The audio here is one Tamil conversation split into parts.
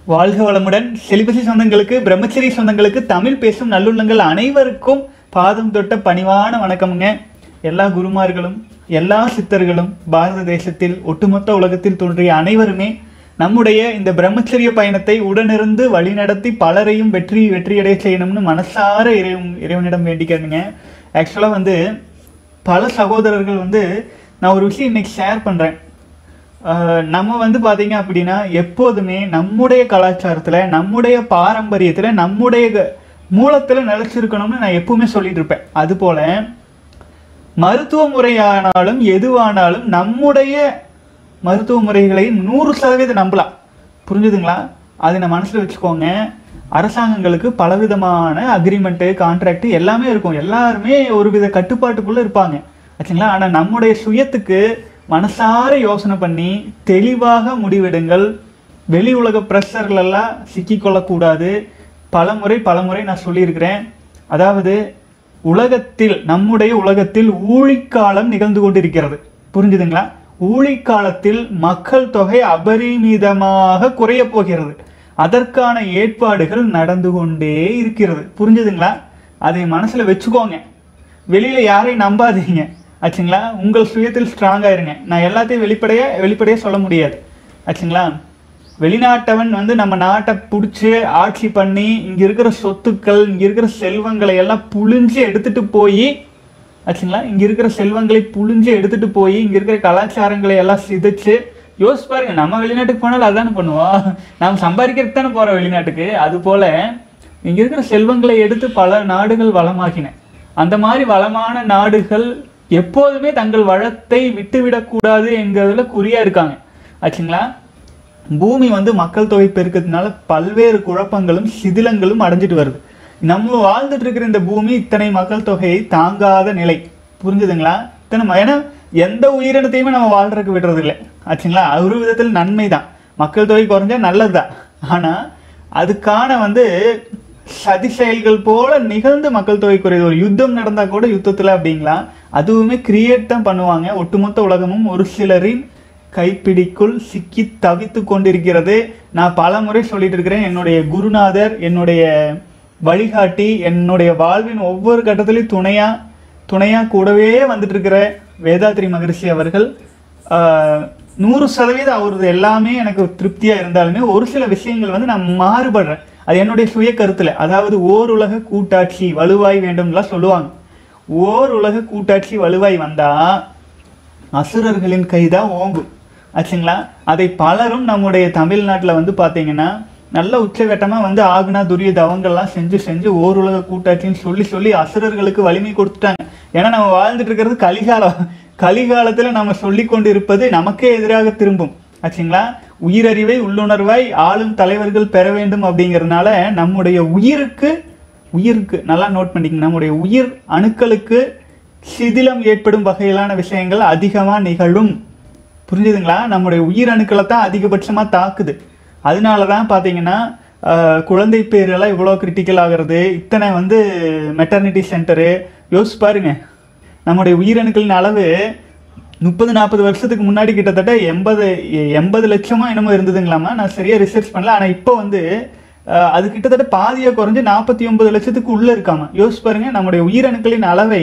வாழ்க வளமுடன் செலிபசி சொந்தங்களுக்கு பிரம்மச்சரி சொந்தங்களுக்கு தமிழ் பேசும் நல்லுள்ளங்கள் அனைவருக்கும் பாதம் தொட்ட பணிவான வணக்கம்ங்க எல்லா குருமார்களும் எல்லா சித்தர்களும் பாரத தேசத்தில் ஒட்டுமொத்த உலகத்தில் தோன்றிய அனைவருமே நம்முடைய இந்த பிரம்மச்சரிய பயணத்தை உடனிருந்து வழிநடத்தி பலரையும் வெற்றி வெற்றியடைய செய்யணும்னு மனசார இறைவன் இறைவனிடம் வேண்டிக்கிறேங்க ஆக்சுவலாக வந்து பல சகோதரர்கள் வந்து நான் ஒரு விஷயம் இன்னைக்கு ஷேர் பண்ணுறேன் ஆஹ் நம்ம வந்து பாத்தீங்க அப்படின்னா எப்போதுமே நம்முடைய கலாச்சாரத்துல நம்முடைய பாரம்பரியத்துல நம்முடைய க- மூலத்துல நிலைச்சிருக்கணும்னு நான் எப்பவுமே சொல்லிட்டு இருப்பேன் அது போல மருத்துவ முறையானாலும் எதுவானாலும் நம்முடைய மருத்துவ முறைகளை நூறு சதவீதம் நம்பலாம் புரிஞ்சுதுங்களா அதை நான் மனசுல வச்சுக்கோங்க அரசாங்கங்களுக்கு பலவிதமான அக்ரிமெண்ட்டு கான்ட்ராக்ட் எல்லாமே இருக்கும் எல்லாருமே ஒரு வித கட்டுப்பாட்டுக்குள்ள இருப்பாங்க ஆச்சுங்களா ஆனா நம்முடைய சுயத்துக்கு மனசார யோசனை பண்ணி தெளிவாக முடிவெடுங்கள் வெளி உலக ப்ரெஷர்கள் எல்லாம் சிக்கிக்கொள்ளக்கூடாது பலமுறை பலமுறை நான் சொல்லியிருக்கிறேன் அதாவது உலகத்தில் நம்முடைய உலகத்தில் ஊழிக்காலம் நிகழ்ந்து கொண்டிருக்கிறது புரிஞ்சுதுங்களா ஊழிக்காலத்தில் மக்கள் தொகை அபரிமிதமாக குறைய போகிறது அதற்கான ஏற்பாடுகள் நடந்து கொண்டே இருக்கிறது புரிஞ்சுதுங்களா அதை மனசுல வச்சுக்கோங்க வெளியில யாரையும் நம்பாதீங்க ஆச்சுங்களா உங்கள் சுயத்தில் ஸ்ட்ராங்கா இருங்க நான் எல்லாத்தையும் வெளிப்படையா வெளிப்படையா சொல்ல முடியாது ஆச்சுங்களா வெளிநாட்டவன் வந்து நம்ம நாட்டை பிடிச்சி ஆட்சி பண்ணி இங்க இருக்கிற சொத்துக்கள் இங்க இருக்கிற செல்வங்களை எல்லாம் புழிஞ்சு எடுத்துட்டு போய் ஆச்சுங்களா இங்க இருக்கிற செல்வங்களை புழிஞ்சு எடுத்துட்டு போய் இங்க இருக்கிற கலாச்சாரங்களை எல்லாம் சிதைச்சு யோசிச்சு பாருங்க நம்ம வெளிநாட்டுக்கு போனாலும் அதானே பண்ணுவோம் நாம் சம்பாதிக்கிறதுக்கு தானே போறோம் வெளிநாட்டுக்கு அது போல இங்க இருக்கிற செல்வங்களை எடுத்து பல நாடுகள் வளமாக்கின அந்த மாதிரி வளமான நாடுகள் எப்போதுமே தங்கள் வளத்தை விட்டுவிடக்கூடாது என்கிறதுல குறியா இருக்காங்க ஆச்சுங்களா பூமி வந்து மக்கள் தொகை பெருக்கத்தினால பல்வேறு குழப்பங்களும் சிதிலங்களும் அடைஞ்சிட்டு வருது நம்ம வாழ்ந்துட்டு இருக்கிற இந்த பூமி இத்தனை மக்கள் தொகையை தாங்காத நிலை புரிஞ்சுதுங்களா இத்தனை ம- ஏன்னா எந்த உயிரினத்தையுமே நம்ம வாழ்றதுக்கு விடுறது இல்லை ஆச்சுங்களா ஒரு விதத்தில் நன்மை தான் மக்கள் தொகை குறைஞ்சா நல்லதுதான் ஆனா அதுக்கான வந்து சதி செயல்கள் போல நிகழ்ந்து மக்கள் தொகை குறையுது ஒரு யுத்தம் நடந்தா கூட யுத்தத்துல அப்படிங்களா அதுவுமே கிரியேட் தான் பண்ணுவாங்க ஒட்டுமொத்த உலகமும் ஒரு சிலரின் கைப்பிடிக்குள் சிக்கி தவித்து கொண்டிருக்கிறது நான் பல முறை சொல்லிட்டு இருக்கிறேன் என்னுடைய குருநாதர் என்னுடைய வழிகாட்டி என்னுடைய வாழ்வின் ஒவ்வொரு கட்டத்திலையும் துணையா துணையா கூடவே வந்துட்டு இருக்கிற வேதாத்ரி மகரிஷி அவர்கள் ஆஹ், நூறு சதவீதம் அவரது எல்லாமே எனக்கு திருப்தியா இருந்தாலுமே ஒரு சில விஷயங்கள் வந்து நான் மாறுபடுறேன் அது என்னுடைய சுய கருத்துல அதாவது ஓர் உலக கூட்டாட்சி வலுவாய் வேண்டும்லாம் சொல்லுவாங்க ஓர் உலக கூட்டாட்சி வலுவாய் வந்தா அசுரர்களின் கைதான் ஓங்கும் ஆச்சுங்களா அதை பலரும் நம்முடைய தமிழ்நாட்டில் வந்து பார்த்தீங்கன்னா நல்ல உச்சகட்டமாக வந்து ஆகுனா துரிய தவங்கள்லாம் செஞ்சு செஞ்சு ஓருலக கூட்டாட்சின்னு சொல்லி சொல்லி அசுரர்களுக்கு வலிமை கொடுத்துட்டாங்க ஏன்னா நம்ம வாழ்ந்துட்டு இருக்கிறது கலிகாலம் கலிகாலத்தில் நம்ம சொல்லி கொண்டு இருப்பது நமக்கே எதிராக திரும்பும் ஆச்சுங்களா உயிரறிவை உள்ளுணர்வாய் ஆளும் தலைவர்கள் பெற வேண்டும் அப்படிங்கறதுனால நம்முடைய உயிருக்கு உயிருக்கு நல்லா நோட் பண்ணிக்கங்க நம்முடைய உயிர் அணுக்களுக்கு சிதிலம் ஏற்படும் வகையிலான விஷயங்கள் அதிகமா நிகழும் புரிஞ்சுதுங்களா நம்முடைய உயிர் அணுக்களை தான் அதிகபட்சமா தாக்குது அதனால தான் பார்த்தீங்கன்னா ஆஹ், குழந்தை பேரெல்லாம் இவ்வளோ கிரிட்டிக்கல் ஆகிறது இத்தனை வந்து மெட்டர்னிட்டி சென்டரு யோசிச்சு பாருங்க நம்முடைய உயிரணுக்களின் அளவு முப்பது நாற்பது வருஷத்துக்கு முன்னாடி கிட்டத்தட்ட எண்பது எண்பது லட்சமா என்னமோ இருந்ததுங்களாமா நான் சரியா ரிசர்ச் பண்ணல ஆனா இப்போ வந்து அஹ், அது கிட்டத்தட்ட பாதியா குறைஞ்சு நாற்பத்தி ஒன்பது லட்சத்துக்கு உள்ள இருக்காம யோசிச்சு பாருங்க நம்முடைய உயிரணுக்களின் அளவை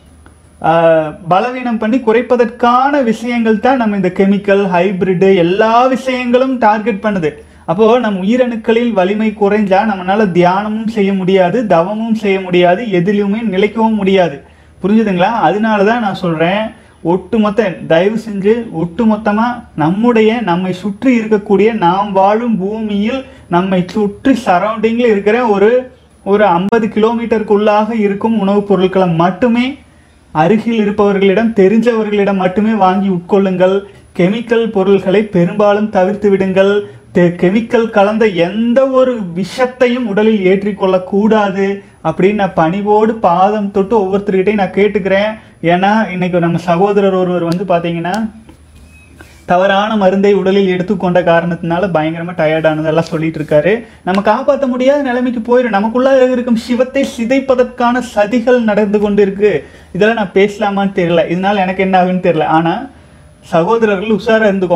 ஆஹ், பலவீனம் பண்ணி குறைப்பதற்கான விஷயங்கள் தான் நம்ம இந்த கெமிக்கல் ஹைபிரிட் எல்லா விஷயங்களும் டார்கெட் பண்ணுது அப்போ நம்ம உயிரணுக்களில் வலிமை குறைஞ்சா நம்மளால தியானமும் செய்ய முடியாது தவமும் செய்ய முடியாது எதிலுமே நிலைக்கவும் முடியாது புரிஞ்சுதுங்களா அதனால தான் நான் சொல்றேன் ஒட்டுமொத்த தயவு செஞ்சு ஒட்டுமொத்தமா நம்முடைய நம்மை சுற்றி இருக்கக்கூடிய நாம் வாழும் பூமியில் நம்மை சுற்றி சரௌண்டிங்ல இருக்கிற ஒரு ஒரு ஐம்பது கிலோமீட்டருக்குள்ளாக இருக்கும் உணவுப் பொருட்களை மட்டுமே அருகில் இருப்பவர்களிடம் தெரிஞ்சவர்களிடம் மட்டுமே வாங்கி உட்கொள்ளுங்கள் கெமிக்கல் பொருள்களை பெரும்பாலும் தவிர்த்து விடுங்கள் தெ- கெமிக்கல் கலந்த எந்த ஒரு விஷத்தையும் உடலில் ஏற்றிக்கொள்ளக் கூடாது அப்படின்னு நான் பணிவோடு பாதம் தொட்டு ஒவ்வொருத்தர்கிட்டையும் நான் கேட்டுக்கிறேன் ஏன்னா இன்னைக்கு நம்ம சகோதரர் ஒருவர் வந்து பாத்தீங்கன்னா தவறான மருந்தை உடலில் எடுத்துக்கொண்ட காரணத்தினால பயங்கரமா டயர்டானதெல்லாம் சொல்லிட்டு இருக்காரு நம்ம காப்பாற்ற முடியாத நிலைமைக்கு போயிடும் நமக்குள்ள இருக்கும் சிவத்தை சிதைப்பதற்கான சதிகள் நடந்து கொண்டு இருக்கு இதெல்லாம் நான் பேசலாமான்னு தெரியல இதனால எனக்கு என்ன ஆகுன்னு தெரியல ஆனா சகோதரர்கள் உஷாரா இருந்துக்கோங்க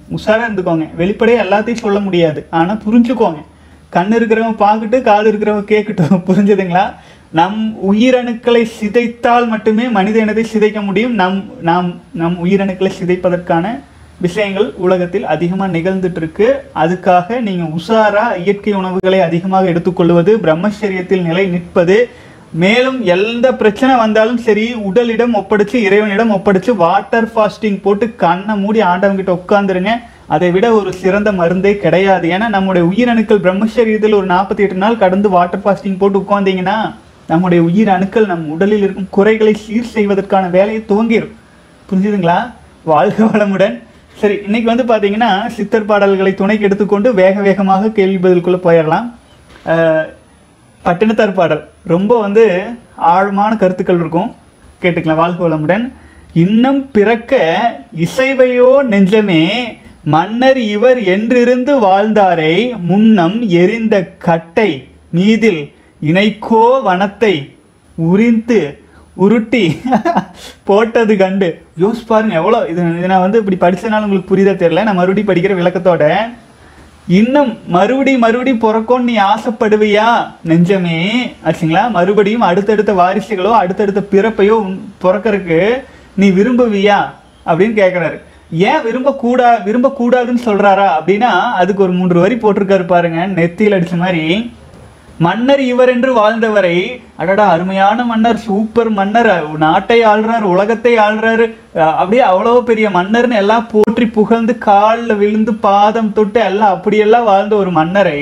உஷாரா இருந்துக்கோங்க வெளிப்படையா எல்லாத்தையும் சொல்ல முடியாது ஆனா புரிஞ்சுக்கோங்க கண் இருக்கிறவன் பார்க்கட்டு காது இருக்கிறவன் கேட்கட்டும் புரிஞ்சுதுங்களா நம் உயிரணுக்களை சிதைத்தால் மட்டுமே மனித இனத்தை சிதைக்க முடியும் நம் நாம் நம் உயிரணுக்களை சிதைப்பதற்கான விஷயங்கள் உலகத்தில் அதிகமாக நிகழ்ந்துட்டு இருக்கு அதுக்காக நீங்க உஷாரா இயற்கை உணவுகளை அதிகமாக எடுத்துக்கொள்வது பிரம்மச்சரியத்தில் நிலை நிற்பது மேலும் எந்த பிரச்சனை வந்தாலும் சரி உடலிடம் ஒப்படைச்சு இறைவனிடம் ஒப்படைச்சு வாட்டர் ஃபாஸ்டிங் போட்டு கண்ணை மூடி ஆண்டவங்கிட்ட உட்காந்துருங்க அதை விட ஒரு சிறந்த மருந்தே கிடையாது ஏன்னா நம்முடைய உயிரணுக்கள் பிரம்மச்சரியத்தில் ஒரு நாற்பத்தி எட்டு நாள் கடந்து வாட்டர் ஃபாஸ்டிங் போட்டு உட்காந்தீங்கன்னா நம்முடைய உயிர் அணுக்கள் நம் உடலில் இருக்கும் குறைகளை சீர் செய்வதற்கான வேலையை துவங்கிடும் புரிஞ்சுதுங்களா வாழ்க வளமுடன் சரி இன்னைக்கு வந்து பார்த்தீங்கன்னா சித்தர் பாடல்களை துணைக்கு எடுத்துக்கொண்டு வேக வேகமாக கேள்வி பதிலுக்குள்ள போயிடலாம் அஹ், பட்டினத்தார் பாடல் ரொம்ப வந்து ஆழமான கருத்துக்கள் இருக்கும் கேட்டுக்கலாம் வாழ்க வளமுடன் இன்னும் பிறக்க இசைவையோ நெஞ்சமே மன்னர் இவர் என்றிருந்து வாழ்ந்தாரை முன்னம் எரிந்த கட்டை மீதில் இணைக்கோ வனத்தை உரிந்து உருட்டி போட்டது கண்டு யோசி பாருங்க எவ்வளோ இது இது நான் வந்து இப்படி படிச்சனால உங்களுக்கு புரியுதா தெரியல நான் மறுபடியும் படிக்கிற விளக்கத்தோட இன்னும் மறுபடி மறுபடி பிறக்கும்னு நீ ஆசைப்படுவியா நெஞ்சமே ஆச்சுங்களா மறுபடியும் அடுத்தடுத்த வாரிசுகளோ அடுத்தடுத்த பிறப்பையோ உன் பிறக்கறதுக்கு நீ விரும்புவியா அப்படின்னு கேட்குறாரு ஏன் விரும்ப கூடா விரும்ப கூடாதுன்னு சொல்றாரா அப்படின்னா அதுக்கு ஒரு மூன்று வரி போட்டிருக்காரு பாருங்க நெத்தியில் அடிச்ச மாதிரி மன்னர் இவர் என்று வாழ்ந்தவரை அடடா அருமையான மன்னர் சூப்பர் மன்னர் நாட்டை ஆள்றாரு உலகத்தை ஆள்றாரு அஹ் அப்படியே அவ்வளோ பெரிய மன்னர்னு எல்லாம் போற்றி புகழ்ந்து காலில் விழுந்து பாதம் தொட்டு எல்லாம் அப்படியெல்லாம் வாழ்ந்த ஒரு மன்னரை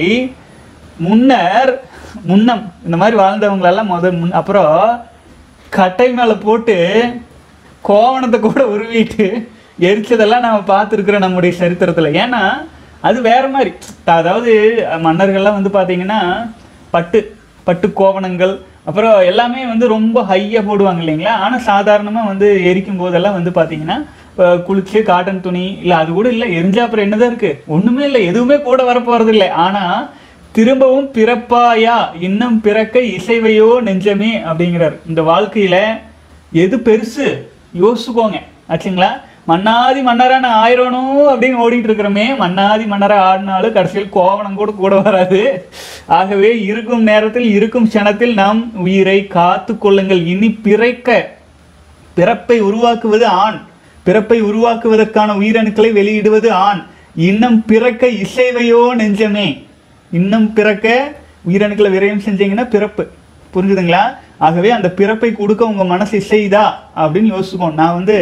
முன்னர் முன்னம் இந்த மாதிரி வாழ்ந்தவங்களெல்லாம் முதல் முன் அப்புறம் கட்டை மேலே போட்டு கோவணத்தை கூட உருவிட்டு எரிச்சதெல்லாம் நம்ம பார்த்துருக்குறோம் நம்முடைய சரித்திரத்தில் ஏன்னா அது வேற மாதிரி அதாவது மன்னர்கள்லாம் வந்து பார்த்தீங்கன்னா பட்டு பட்டு கோவணங்கள் அப்புறம் எல்லாமே வந்து ரொம்ப ஹையாக போடுவாங்க இல்லைங்களா ஆனால் சாதாரணமாக வந்து எரிக்கும் போதெல்லாம் வந்து பார்த்தீங்கன்னா இப்போ குளிச்சு காட்டன் துணி இல்லை அது கூட இல்லை எரிஞ்சா அப்புறம் என்னதான் இருக்கு ஒன்றுமே இல்லை எதுவுமே கூட வரப்போறது இல்லை ஆனால் திரும்பவும் பிறப்பாயா இன்னும் பிறக்க இசைவையோ நெஞ்சமே அப்படிங்கிறார் இந்த வாழ்க்கையில எது பெருசு யோசிச்சுக்கோங்க ஆச்சுங்களா மன்னாதி மன்னரான ஆயிரணும் அப்படின்னு ஓடிட்டு இருக்கிறோமே மன்னாதி மன்னரா ஆடினாலும் கடைசியில் கோவணம் கூட கூட வராது ஆகவே இருக்கும் நேரத்தில் இருக்கும் க்ஷணத்தில் நாம் உயிரை காத்து கொள்ளுங்கள் இனி பிறக்க பிறப்பை உருவாக்குவது ஆண் பிறப்பை உருவாக்குவதற்கான உயிரணுக்களை வெளியிடுவது ஆண் இன்னும் பிறக்க இசைவையோ நெஞ்சமே இன்னும் பிறக்க உயிரணுக்களை விரயம் செஞ்சீங்கன்னா பிறப்பு புரிஞ்சுதுங்களா ஆகவே அந்த பிறப்பை கொடுக்க உங்க மனசு இசைதா அப்படின்னு யோசிச்சுக்கோங்க நான் வந்து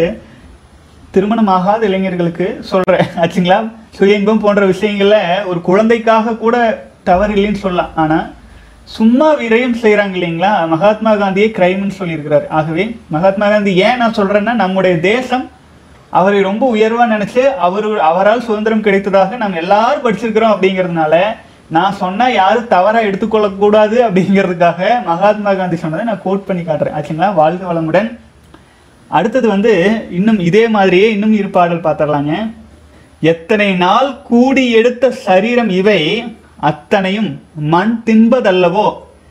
திருமணமாகாத இளைஞர்களுக்கு சொல்றேன் ஆச்சுங்களா சுய இன்பம் போன்ற விஷயங்கள்ல ஒரு குழந்தைக்காக கூட தவறு இல்லைன்னு சொல்லலாம் ஆனா சும்மா விரயம் செய்றாங்க இல்லைங்களா மகாத்மா காந்தியே கிரைம்னு சொல்லியிருக்கிறார் ஆகவே மகாத்மா காந்தி ஏன் நான் சொல்றேன்னா நம்முடைய தேசம் அவரை ரொம்ப உயர்வா நினைச்சு அவர் அவரால் சுதந்திரம் கிடைத்ததாக நம்ம எல்லாரும் படிச்சிருக்கிறோம் அப்படிங்கிறதுனால நான் சொன்னா யாரும் தவறா எடுத்துக்கொள்ளக்கூடாது அப்படிங்கிறதுக்காக மகாத்மா காந்தி சொன்னதை நான் கோட் பண்ணி காட்டுறேன் ஆச்சுங்களா வாழ்க வளமுடன் அடுத்தது வந்து இன்னும் இதே மாதிரியே இன்னும் இரு பாடல் பார்த்துடலாங்க எத்தனை நாள் கூடி எடுத்த சரீரம் இவை அத்தனையும் மண் தின்பதல்லவோ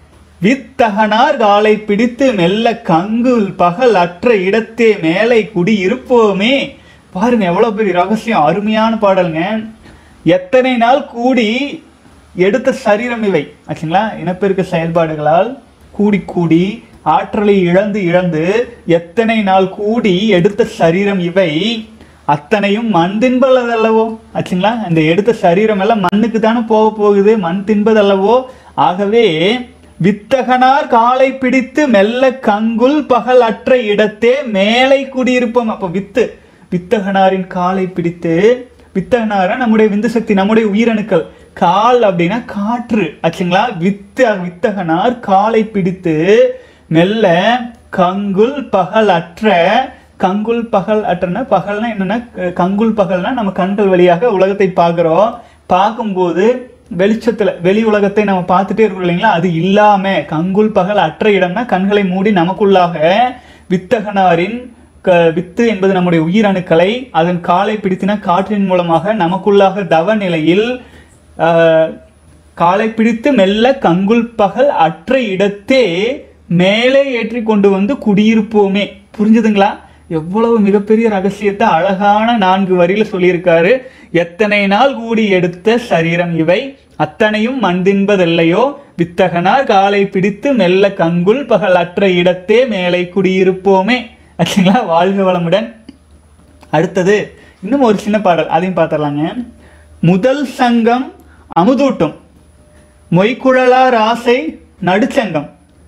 வித்தகனார் காலை பிடித்து மெல்ல கங்குல் பகல் அற்ற இடத்தே மேலை குடி இருப்போமே பாருங்க எவ்வளவு பெரிய ரகசியம் அருமையான பாடலுங்க எத்தனை நாள் கூடி எடுத்த சரீரம் இவை ஆச்சுங்களா இனப்பெருக்க செயல்பாடுகளால் கூடி கூடி ஆற்றலை இழந்து இழந்து எத்தனை நாள் கூடி எடுத்த சரீரம் இவை அத்தனையும் மண் தின்பதல்லவோ ஆச்சுங்களா இந்த எடுத்த சரீரம் எல்லாம் மண்ணுக்கு தானே போக போகுது மண் தின்பதல்லவோ ஆகவே வித்தகனார் காலை பிடித்து மெல்ல கங்குல் பகல் அற்ற இடத்தே மேலை குடியிருப்போம் அப்ப வித்து வித்தகனாரின் காலை பிடித்து வித்தகனாரா நம்முடைய விந்து சக்தி நம்முடைய உயிரணுக்கள் கால் அப்படின்னா காற்று ஆச்சுங்களா வித்த வித்தகனார் காலை பிடித்து மெல்ல கங்குல் பகல் அற்ற கங்குல் பகல் அற்றனா பகல்னா என்னன்னா க- கங்குல் பகல்னா நம்ம கண்கள் வழியாக உலகத்தை பார்க்குறோம் பார்க்கும்போது வெளிச்சத்துல வெளி உலகத்தை நம்ம பார்த்துட்டே இருக்கோம் இல்லைங்களா அது இல்லாம கங்குல் பகல் அற்ற இடம்னா கண்களை மூடி நமக்குள்ளாக வித்தகனாரின் க வித்து என்பது நம்முடைய உயிரணுக்களை அதன் காலை பிடித்தின காற்றின் மூலமாக நமக்குள்ளாக தவ நிலையில் ஆஹ், காலை பிடித்து மெல்ல கங்குல் பகல் அற்ற இடத்தே மேலே ஏற்றி கொண்டு வந்து குடியிருப்போமே புரிஞ்சுதுங்களா எவ்வளவு மிகப்பெரிய ரகசியத்தை அழகான நான்கு வரியில சொல்லியிருக்காரு எத்தனை நாள் கூடி எடுத்த சரீரம் இவை அத்தனையும் மண்தின்பதல்லையோ வித்தகனார் காலை பிடித்து மெல்ல கங்குல் பகல் அற்ற இடத்தே மேலை குடியிருப்போமே ஆச்சுங்களா வாழ்க வளமுடன் அடுத்தது இன்னும் ஒரு சின்ன பாடல் அதையும் பார்த்துடலாங்க முதல் சங்கம் அமுதூட்டும் மொய்க்குழலார் ஆசை நடுச்சங்கம்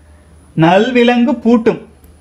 நல்விலங்கு பூட்டும்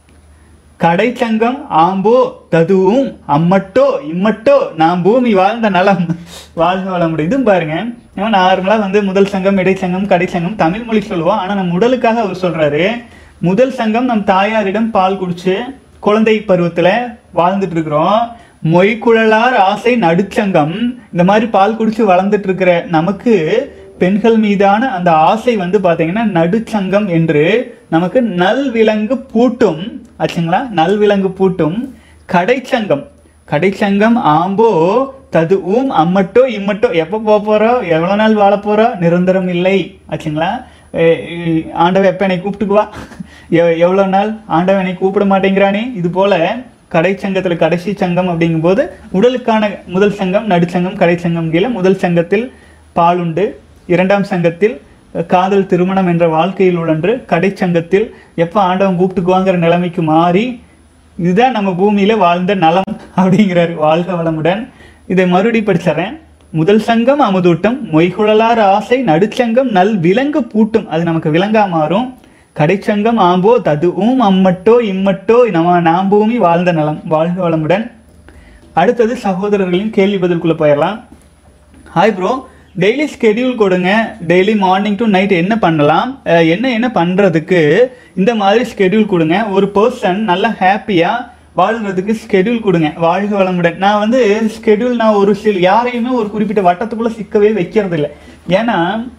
கடைச்சங்கம் ஆம்போ ததுவும் அம்மட்டோ இம்மட்டோ நாம் பூமி வாழ்ந்த நலம் வாழ்க வளமுடன் இதுவும் பாருங்க நம்ம நார்மலாக வந்து முதல் சங்கம் இடைச்சங்கம் கடைச்சங்கம் தமிழ் மொழி சொல்லுவோம் ஆனால் நம்ம உடலுக்காக அவர் சொல்றாரு முதல் சங்கம் நம் தாயாரிடம் பால் குடிச்சு குழந்தை பருவத்தில் வாழ்ந்துட்டு இருக்கிறோம் மொய்க்குழலார் ஆசை நடுச்சங்கம் இந்த மாதிரி பால் குடிச்சு வளர்ந்துட்டு இருக்கிற நமக்கு பெண்கள் மீதான அந்த ஆசை வந்து பாத்தீங்கன்னா நடுச்சங்கம் என்று நமக்கு நல்விலங்கு பூட்டும் ஆச்சுங்களா நல்விலங்கு பூட்டும் கடைச்சங்கம் கடைச்சங்கம் ஆம்போ தது ஊம் அம்மட்டோ இம்மட்டோ எப்போ போக போறோம் எவ்வளோ நாள் வாழ போறோம் நிரந்தரம் இல்லை ஆச்சுங்களா எ- எ- ஆண்டவன் எப்போ என்னை கூப்பிட்டுக்குவா எவ்- எவ்வளோ நாள் ஆண்டவன் என்னை கூப்பிட மாட்டேங்கிறானே இது போல கடைச்சங்கத்துல கடைசி சங்கம் அப்படிங்கும்போது உடலுக்கான முதல் சங்கம் நடுச்சங்கம் கடைச்சங்கம் கீழே முதல் சங்கத்தில் பாலுண்டு இரண்டாம் சங்கத்தில் அஹ், காதல் திருமணம் என்ற வாழ்க்கையில் உழன்று கடைச்சங்கத்தில் எப்போ ஆண்டவன் கூப்பிட்டுக்குவாங்கிற நிலைமைக்கு மாறி இதுதான் நம்ம பூமியில வாழ்ந்த நலம் அப்படிங்கிறாரு வாழ்க வளமுடன் இதை மறுபடி படிச்சிடறேன் முதல் சங்கம் அமுதூட்டம் மொய்குழலார் ஆசை நடுச்சங்கம் நல் விலங்கு பூட்டும் அது நமக்கு விலங்கா மாறும் கடைச்சங்கம் ஆம்போ ததுவும் அம்மட்டோ இம்மட்டோ நம்ம நாம் பூமி வாழ்ந்த நலம் வாழ்க வளமுடன் அடுத்தது சகோதரர்களின் கேள்வி பதிலுக்குள்ள போயிடலாம் ஹாய் ப்ரோ டெய்லி ஸ்கெடியூல் கொடுங்க டெய்லி மார்னிங் டு நைட் என்ன பண்ணலாம் அஹ் என்ன என்ன பண்ணுறதுக்கு இந்த மாதிரி ஸ்கெடியூல் கொடுங்க ஒரு பர்சன் நல்லா ஹாப்பியாக வாழ்கிறதுக்கு ஸ்கெடியூல் கொடுங்க வாழ்க வளமுடன் நான் வந்து ஸ்கெடியூல் நான் ஒரு சில யாரையுமே ஒரு குறிப்பிட்ட வட்டத்துக்குள்ளே சிக்கவே வைக்கிறது இல்லை ஏன்னா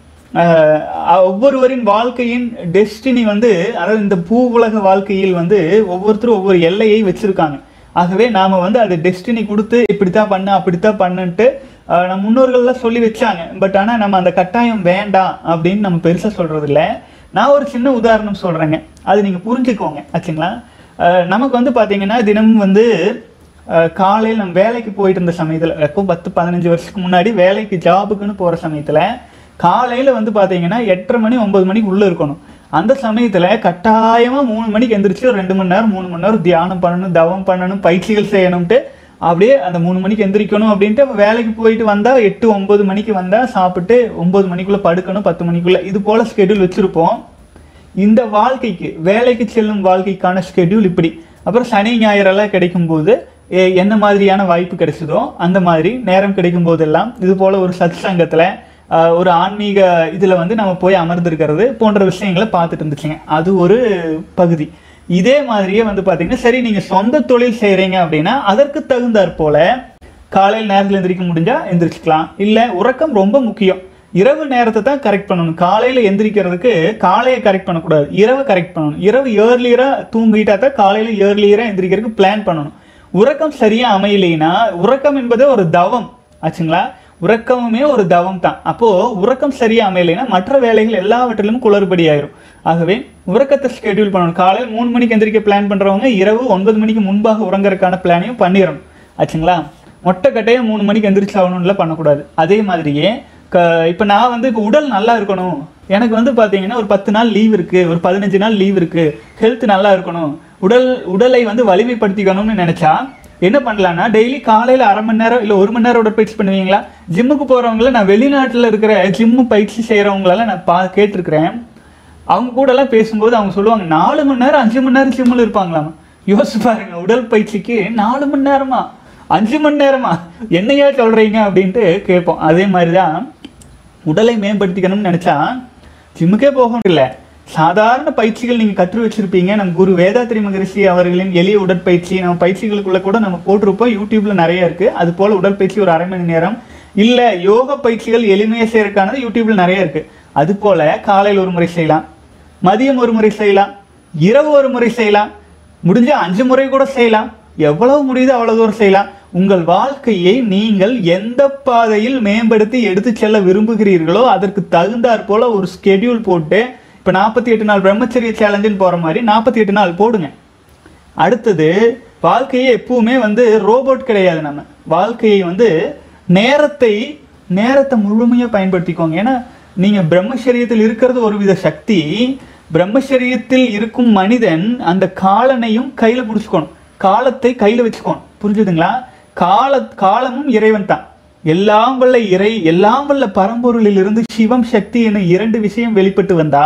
ஆஹ் ஒவ்வொருவரின் வாழ்க்கையின் டெஸ்டினி வந்து அதாவது இந்த பூ உலக வாழ்க்கையில் வந்து ஒவ்வொருத்தரும் ஒவ்வொரு எல்லையை வச்சிருக்காங்க ஆகவே நாம வந்து அது டெஸ்டினி கொடுத்து இப்படித்தான் பண்ணு அப்படித்தான் பண்ணுன்ட்டு ஆஹ் நம்ம முன்னோர்கள்லாம் சொல்லி வச்சாங்க பட் ஆனா நம்ம அந்த கட்டாயம் வேண்டாம் அப்படின்னு நம்ம பெருசா சொல்றது இல்ல நான் ஒரு சின்ன உதாரணம் சொல்றேங்க அது நீங்க புரிஞ்சுக்கோங்க ஆச்சுங்களா ஆஹ் நமக்கு வந்து பாத்தீங்கன்னா தினமும் வந்து ஆஹ் காலையில் நம்ம வேலைக்கு போயிட்டு இருந்த சமயத்தில் எப்போ பத்து பதினஞ்சு வருஷத்துக்கு முன்னாடி வேலைக்கு ஜாபுக்குன்னு போகிற சமயத்தில் காலையில் வந்து பார்த்தீங்கன்னா எட்டரை மணி ஒன்பது மணிக்கு உள்ளே இருக்கணும் அந்த சமயத்தில் கட்டாயமாக மூணு மணிக்கு எந்திரிச்சு ஒரு ரெண்டு மணி நேரம் மூணு மணி நேரம் தியானம் பண்ணணும் தவம் பண்ணணும் பயிற்சிகள் செய்யணும்ட்டு அப்படியே அந்த மூணு மணிக்கு எந்திரிக்கணும் அப்படின்ட்டு அப்ப வேலைக்கு போயிட்டு வந்தால் எட்டு ஒன்பது மணிக்கு வந்தால் சாப்பிட்டு ஒன்பது மணிக்குள்ளே படுக்கணும் பத்து மணிக்குள்ளே இது போல் ஸ்கெடியூல் வச்சுருப்போம் இந்த வாழ்க்கைக்கு வேலைக்கு செல்லும் வாழ்க்கைக்கான ஸ்கெடியூல் இப்படி அப்புறம் சனி ஞாயிறெல்லாம் கிடைக்கும்போது எ- என்ன மாதிரியான வாய்ப்பு கிடைச்சதோ அந்த மாதிரி நேரம் கிடைக்கும் போதெல்லாம் இது போல ஒரு சத் சங்கத்துல ஆஹ், ஒரு ஆன்மீக இதுல வந்து நம்ம போய் அமர்ந்திருக்கிறது போன்ற விஷயங்களை பார்த்துட்டு இருந்துச்சுங்க அது ஒரு பகுதி இதே மாதிரியே வந்து பாத்தீங்கன்னா சரி நீங்க சொந்த தொழில் செய்றீங்க அப்படின்னா அதற்கு தகுந்தாற் போல காலையில் நேரத்தில் எந்திரிக்க முடிஞ்சா எந்திரிச்சுக்கலாம் இல்ல உறக்கம் ரொம்ப முக்கியம் இரவு நேரத்தை தான் கரெக்ட் பண்ணணும் காலையில எந்திரிக்கிறதுக்கு காலையை கரெக்ட் பண்ணக்கூடாது இரவு கரெக்ட் பண்ணணும் இரவு ஏர்லியரா தூங்கிட்டா தான் காலையில ஏர்லியரா எந்திரிக்கிறதுக்கு பிளான் பண்ணணும் உறக்கம் சரியா அமையலைன்னா உறக்கம் என்பது ஒரு தவம் ஆச்சுங்களா உறக்கமுமே ஒரு தவம் தான் அப்போ உறக்கம் சரியா அமையலைன்னா மற்ற வேலைகள் எல்லாவற்றிலும் குளறுபடி ஆயிரும் ஆகவே உறக்கத்தை ஸ்கெடியூல் பண்ணணும் காலையில் மூணு மணிக்கு எந்திரிக்க பிளான் பண்றவங்க இரவு ஒன்பது மணிக்கு முன்பாக உறங்குறதுக்கான பிளானையும் பண்ணிடணும் ஆச்சுங்களா மொட்டை கட்டையை மூணு மணிக்கு எந்திரிச்சு ஆகணும்ல பண்ணக்கூடாது அதே மாதிரியே க இப்போ நான் வந்து இப்போ உடல் நல்லா இருக்கணும் எனக்கு வந்து பார்த்தீங்கன்னா ஒரு பத்து நாள் லீவ் இருக்கு ஒரு பதினஞ்சு நாள் லீவ் இருக்கு ஹெல்த் நல்லா இருக்கணும் உடல் உடலை வந்து வலிமைப்படுத்திக்கணும்னு நினைச்சா என்ன பண்ணலாம்னா டெய்லி காலையில் அரை மணி நேரம் இல்லை ஒரு மணி நேரம் உடற்பயிற்சி பண்ணுவீங்களா ஜிம்முக்கு போகிறவங்கள நான் வெளிநாட்டில் இருக்கிற ஜிம்மு பயிற்சி செய்கிறவங்களெல்லாம் நான் பா கேட்டிருக்கிறேன் அவங்க கூட எல்லாம் பேசும்போது அவங்க சொல்லுவாங்க நாலு மணி நேரம் அஞ்சு மணி நேரம் ஜிம்மில் இருப்பாங்களாம் யோசிச்சு பாருங்க உடல் பயிற்சிக்கு நாலு மணி நேரமா அஞ்சு மணி நேரமா என்னையா சொல்றீங்க அப்படின்ட்டு கேட்போம் அதே மாதிரி தான் உடலை மேம்படுத்திக்கணும்னு நினைச்சா ஜிம்முக்கே போகணும் இல்லை சாதாரண பயிற்சிகள் நீங்க கற்று வச்சிருப்பீங்க நம்ம குரு வேதாத்திரி மகரிஷி அவர்களின் எளிய உடற்பயிற்சி நம்ம பயிற்சிகளுக்குள்ள கூட நம்ம போட்டிருப்போம் யூடியூப்ல நிறைய இருக்கு அது போல உடற்பயிற்சி ஒரு அரை மணி நேரம் இல்ல யோக பயிற்சிகள் எளிமையா செய்யறதுக்கானது யூடியூப்ல நிறைய இருக்கு அது போல காலையில் ஒரு முறை செய்யலாம் மதியம் ஒரு முறை செய்யலாம் இரவு ஒரு முறை செய்யலாம் முடிஞ்சா அஞ்சு முறை கூட செய்யலாம் எவ்வளவு முடியுதோ அவ்வளவு தூரம் செய்யலாம் உங்கள் வாழ்க்கையை நீங்கள் எந்த பாதையில் மேம்படுத்தி எடுத்து செல்ல விரும்புகிறீர்களோ அதற்கு தகுந்தாற் போல ஒரு ஸ்கெடியூல் போட்டு இப்போ நாற்பத்தி எட்டு நாள் பிரம்மச்சரிய சேலஞ்சுன்னு போற மாதிரி நாற்பத்தி எட்டு நாள் போடுங்க அடுத்தது வாழ்க்கையை எப்பவுமே வந்து ரோபோட் கிடையாது நம்ம வாழ்க்கையை வந்து நேரத்தை நேரத்தை முழுமையாக பயன்படுத்திக்கோங்க ஏன்னா நீங்கள் பிரம்மச்சரியத்தில் இருக்கிறது ஒரு வித சக்தி பிரம்மச்சரியத்தில் இருக்கும் மனிதன் அந்த காலனையும் கையில் பிடிச்சிக்கணும் காலத்தை கையில் வச்சுக்கணும் புரிஞ்சுதுங்களா கால காலமும் இறைவன் தான் எல்லாம் வல்ல இறை எல்லாம் வல்ல பரம்பொருளில் இருந்து சிவம் சக்தி என இரண்டு விஷயம் வெளிப்பட்டு வந்தா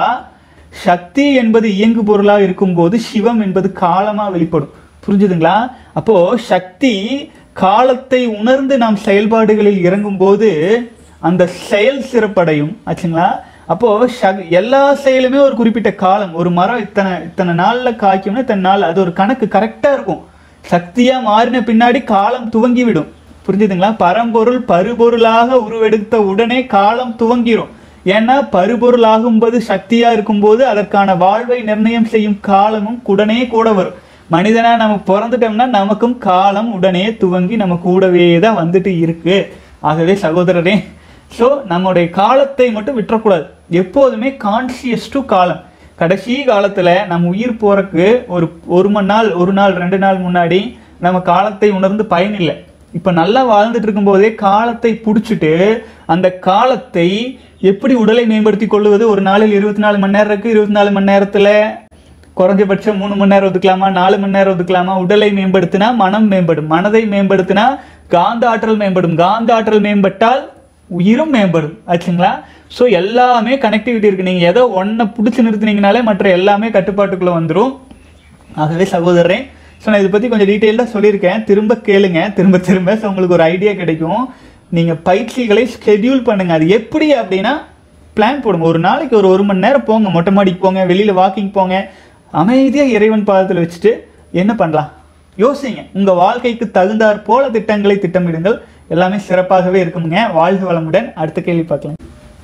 சக்தி என்பது இயங்கு பொருளாக இருக்கும்போது சிவம் என்பது காலமா வெளிப்படும் புரிஞ்சுதுங்களா அப்போ சக்தி காலத்தை உணர்ந்து நாம் செயல்பாடுகளில் இறங்கும் போது அந்த செயல் சிறப்படையும் ஆச்சுங்களா அப்போ சக்- எல்லா செயலுமே ஒரு குறிப்பிட்ட காலம் ஒரு மரம் இத்தனை இத்தனை நாள்ல காய்க்கும்னா இத்தனை நாள் அது ஒரு கணக்கு கரெக்டா இருக்கும் சக்தியா மாறின பின்னாடி காலம் துவங்கி விடும் புரிஞ்சுதுங்களா பரம்பொருள் பருபொருளாக உருவெடுத்த உடனே காலம் துவங்கிரும் ஏன்னா பருபொருள் ஆகும்போது சக்தியா இருக்கும்போது அதற்கான வாழ்வை நிர்ணயம் செய்யும் காலமும் உடனே கூட வரும் மனிதனா நம்ம பிறந்துட்டோம்னா நமக்கும் காலம் உடனே துவங்கி நம்ம கூடவே தான் வந்துட்டு இருக்கு ஆகவே சகோதரரே ஸோ நம்முடைய காலத்தை மட்டும் விட்டுறக்கூடாது எப்போதுமே கான்சியஸ் டு காலம் கடைசி காலத்துல நம்ம உயிர் போறக்கு ஒரு ஒரு மணி நாள் ஒரு நாள் ரெண்டு நாள் முன்னாடி நம்ம காலத்தை உணர்ந்து பயனில்லை இப்ப நல்லா வாழ்ந்துட்டு இருக்கும்போதே காலத்தை புடிச்சிட்டு அந்த காலத்தை எப்படி உடலை மேம்படுத்தி கொள்வது ஒரு நாளில் இருபத்தி நாலு மணி நேரம் இருக்கு இருபத்தி நாலு மணி நேரத்துல குறைஞ்சபட்சம் மூணு மணி நேரம் ஒதுக்கலாமா நாலு மணி நேரம் ஒதுக்கலாமா உடலை மேம்படுத்தினா மனம் மேம்படும் மனதை மேம்படுத்தினா காந்த ஆற்றல் மேம்படும் காந்த ஆற்றல் மேம்பட்டால் உயிரும் மேம்படும் ஆச்சுங்களா ஸோ எல்லாமே கனெக்டிவிட்டி இருக்கு நீங்க ஏதோ ஒன்றை பிடிச்சி நிறுத்தினீங்கனாலே மற்ற எல்லாமே கட்டுப்பாட்டுக்குள்ள வந்துரும் ஆகவே சகோதரரே ஸோ நான் இதை பற்றி கொஞ்சம் டீட்டெயிலாக சொல்லியிருக்கேன் திரும்ப கேளுங்க திரும்ப திரும்ப ஸோ உங்களுக்கு ஒரு ஐடியா கிடைக்கும் நீங்கள் பயிற்சிகளை ஸ்கெடியூல் பண்ணுங்க அது எப்படி அப்படின்னா பிளான் போடுங்க ஒரு நாளைக்கு ஒரு ஒரு மணி நேரம் போங்க மொட்டை மாடிக்கு போங்க வெளியில் வாக்கிங் போங்க அமைதியாக இறைவன் பாதத்தில் வச்சுட்டு என்ன பண்ணலாம் யோசிங்க உங்கள் வாழ்க்கைக்கு தகுந்தாற் போல திட்டங்களை திட்டமிடுங்கள் எல்லாமே சிறப்பாகவே இருக்குமுங்க வாழ்க வளமுடன் அடுத்த கேள்வி பார்க்கலாம்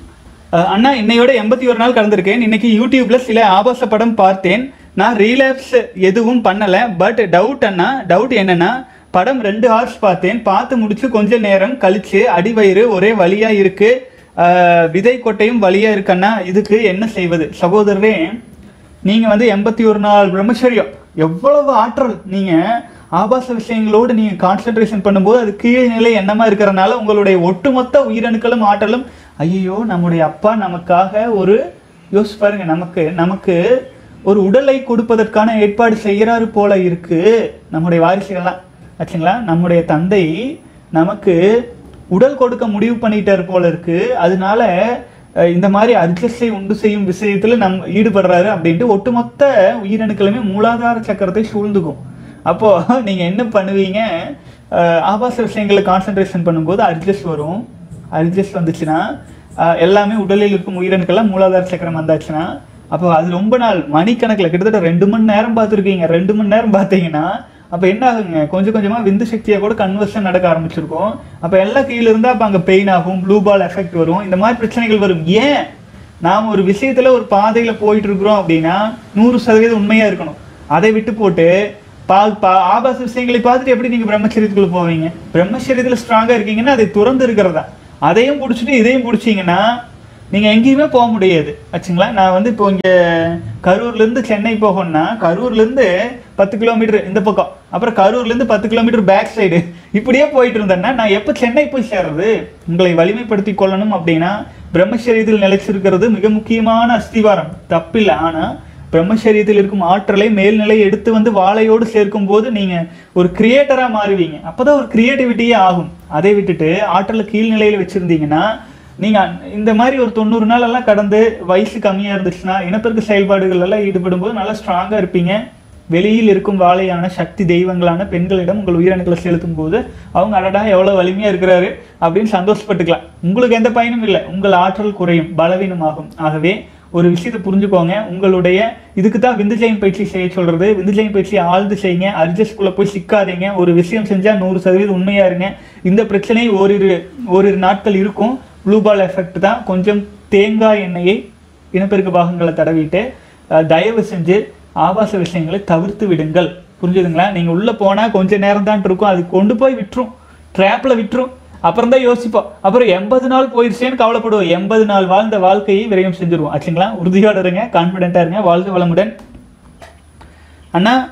அஹ் அண்ணா இன்னையோட எண்பத்தி ஒரு நாள் கடந்திருக்கேன் இன்னைக்கு யூடியூப்ல சில ஆபாச படம் பார்த்தேன் நான் ரீலாப்ஸ் எதுவும் பண்ணல பட் டவுட் அண்ணா டவுட் என்னன்னா படம் ரெண்டு ஹார்ஸ் பார்த்தேன் பார்த்து முடிச்சு கொஞ்ச நேரம் கழிச்சு அடிவயிறு ஒரே வலியா இருக்கு அஹ் விதை கொட்டையும் வலியா இருக்கண்ணா இதுக்கு என்ன செய்வது சகோதரரே நீங்க வந்து எண்பத்தி ஒரு நாள் பிரம்மச்சரியம் எவ்வளவு ஆற்றல் நீங்க ஆபாச விஷயங்களோடு நீங்க கான்சென்ட்ரேஷன் பண்ணும்போது அது கீழ்நிலை எண்ணமா இருக்கிறனால உங்களுடைய ஒட்டுமொத்த உயிரணுக்களும் ஆற்றலும் ஐயோ நம்முடைய அப்பா நமக்காக ஒரு யோசிச்சு பாருங்க நமக்கு நமக்கு ஒரு உடலை கொடுப்பதற்கான ஏற்பாடு செய்யறாரு போல இருக்கு நம்முடைய வாரிசுகள்லாம் ஆச்சுங்களா நம்முடைய தந்தை நமக்கு உடல் கொடுக்க முடிவு பண்ணிட்டார் போல இருக்கு அதனால அஹ், இந்த மாதிரி அர்ஜஸை உண்டு செய்யும் விஷயத்துல நம் ஈடுபடுறாரு அப்படின்ட்டு ஒட்டுமொத்த உயிரணுக்களுமே மூலாதார சக்கரத்தை சூழ்ந்துக்கும் அப்போ நீங்க என்ன பண்ணுவீங்க அஹ், ஆபாச விஷயங்களை கான்சென்ட்ரேஷன் பண்ணும்போது அர்ஜஸ் வரும் அர்ஜஸ் வந்துச்சுன்னா அஹ், எல்லாமே உடலில் இருக்கும் உயிரணுக்கெல்லாம் மூலாதார சக்கரம் வந்தாச்சுன்னா அப்போ அது ரொம்ப நாள் மணிக்கணக்கில் கிட்டத்தட்ட ரெண்டு மணி நேரம் பார்த்துருக்கீங்க ரெண்டு மணி நேரம் பார்த்தீங்கன்னா அப்போ என்ன ஆகுங்க கொஞ்சம் கொஞ்சமா விந்து சக்தியா கூட கன்வர்ஷன் நடக்க ஆரம்பிச்சிருக்கும் அப்போ எல்லாம் கீழே இருந்தா அப்போ அங்கே பெயின் ஆகும் ப்ளூ பால் எஃபெக்ட் வரும் இந்த மாதிரி பிரச்சனைகள் வரும் ஏன் நாம் ஒரு விஷயத்துல ஒரு பாதையில போயிட்டு இருக்கிறோம் அப்படின்னா நூறு சதவீதம் உண்மையா இருக்கணும் அதை விட்டு போட்டு பா பா ஆபாச விஷயங்களை பார்த்துட்டு எப்படி நீங்க பிரம்மச்சரியத்துக்குள்ள போவீங்க பிரம்மச்சரியத்துல ஸ்ட்ராங்கா இருக்கீங்கன்னா அதை துறந்து இருக்கிறதா அதையும் பிடிச்சிட்டு இதையும் பிடிச்சீங்கன்னா நீங்க எங்கேயுமே போக முடியாது ஆச்சுங்களா நான் வந்து இப்போ இங்க கரூர்ல இருந்து சென்னை போகணும்னா கரூர்ல இருந்து பத்து கிலோமீட்டர் இந்த பக்கம் அப்புறம் கரூர்ல இருந்து பத்து கிலோமீட்டர் பேக் சைடு இப்படியே போயிட்டு இருந்தேன்னா நான் எப்போ சென்னை போய் சேர்றது உங்களை வலிமைப்படுத்தி கொள்ளணும் அப்படின்னா பிரம்மச்சரியத்தில் நிலைச்சிருக்கிறது மிக முக்கியமான அஸ்திவாரம் தப்பில்லை ஆனா பிரம்மச்சரியத்தில் இருக்கும் ஆற்றலை மேல்நிலை எடுத்து வந்து வாழையோடு சேர்க்கும் போது நீங்க ஒரு கிரியேட்டரா மாறுவீங்க அப்பதான் ஒரு கிரியேட்டிவிட்டியே ஆகும் அதை விட்டுட்டு ஆற்றலை கீழ்நிலையில வச்சிருந்தீங்கன்னா நீங்க அந்த- இந்த மாதிரி ஒரு தொண்ணூறு நாள் எல்லாம் கடந்து வயசு கம்மியா இருந்துச்சுன்னா இனப்பெருக்க செயல்பாடுகள் எல்லாம் ஈடுபடும் போது நல்லா ஸ்ட்ராங்கா இருப்பீங்க வெளியில் இருக்கும் வாழையான சக்தி தெய்வங்களான பெண்களிடம் உங்கள் உயிரணுக்களை செலுத்தும் போது அவங்க அடடா எவ்வளவு வலிமையா இருக்கிறாரு அப்படின்னு சந்தோஷப்பட்டுக்கலாம் உங்களுக்கு எந்த பயனும் இல்லை உங்கள் ஆற்றல் குறையும் பலவீனமாகும் ஆகவே ஒரு விஷயத்தை புரிஞ்சுக்கோங்க உங்களுடைய இதுக்கு தான் விந்துஜயம் பயிற்சி செய்ய சொல்றது விந்துஜயம் பயிற்சி ஆழ்ந்து செய்யுங்க அர்ஜஸ்குள்ள போய் சிக்காதீங்க ஒரு விஷயம் செஞ்சா நூறு சதவீதம் உண்மையா இருங்க இந்த பிரச்சனை ஓரிரு ஓரிரு நாட்கள் இருக்கும் ப்ளூ பால் எஃபெக்ட் தான் கொஞ்சம் தேங்காய் எண்ணெயை இனப்பெருக்க பாகங்களை தடவிட்டு அஹ், தயவு செஞ்சு ஆபாச விஷயங்களை தவிர்த்து விடுங்கள் புரிஞ்சுதுங்களா நீங்க உள்ள போனா கொஞ்ச நேரம் தான் இருக்கும் அது கொண்டு போய் விட்டுரும் ட்ராப்ல விட்டுரும் அப்புறம் தான் யோசிப்போம் அப்புறம் எண்பது நாள் போயிருச்சேன்னு கவலைப்படுவோம் எண்பது நாள் வாழ்ந்த வாழ்க்கையை விரயம் செஞ்சிருவோம் ஆச்சுங்களா உறுதியோட இருங்க கான்ஃபிடென்ட்டா இருங்க வாழ்க வளமுடன் அண்ணா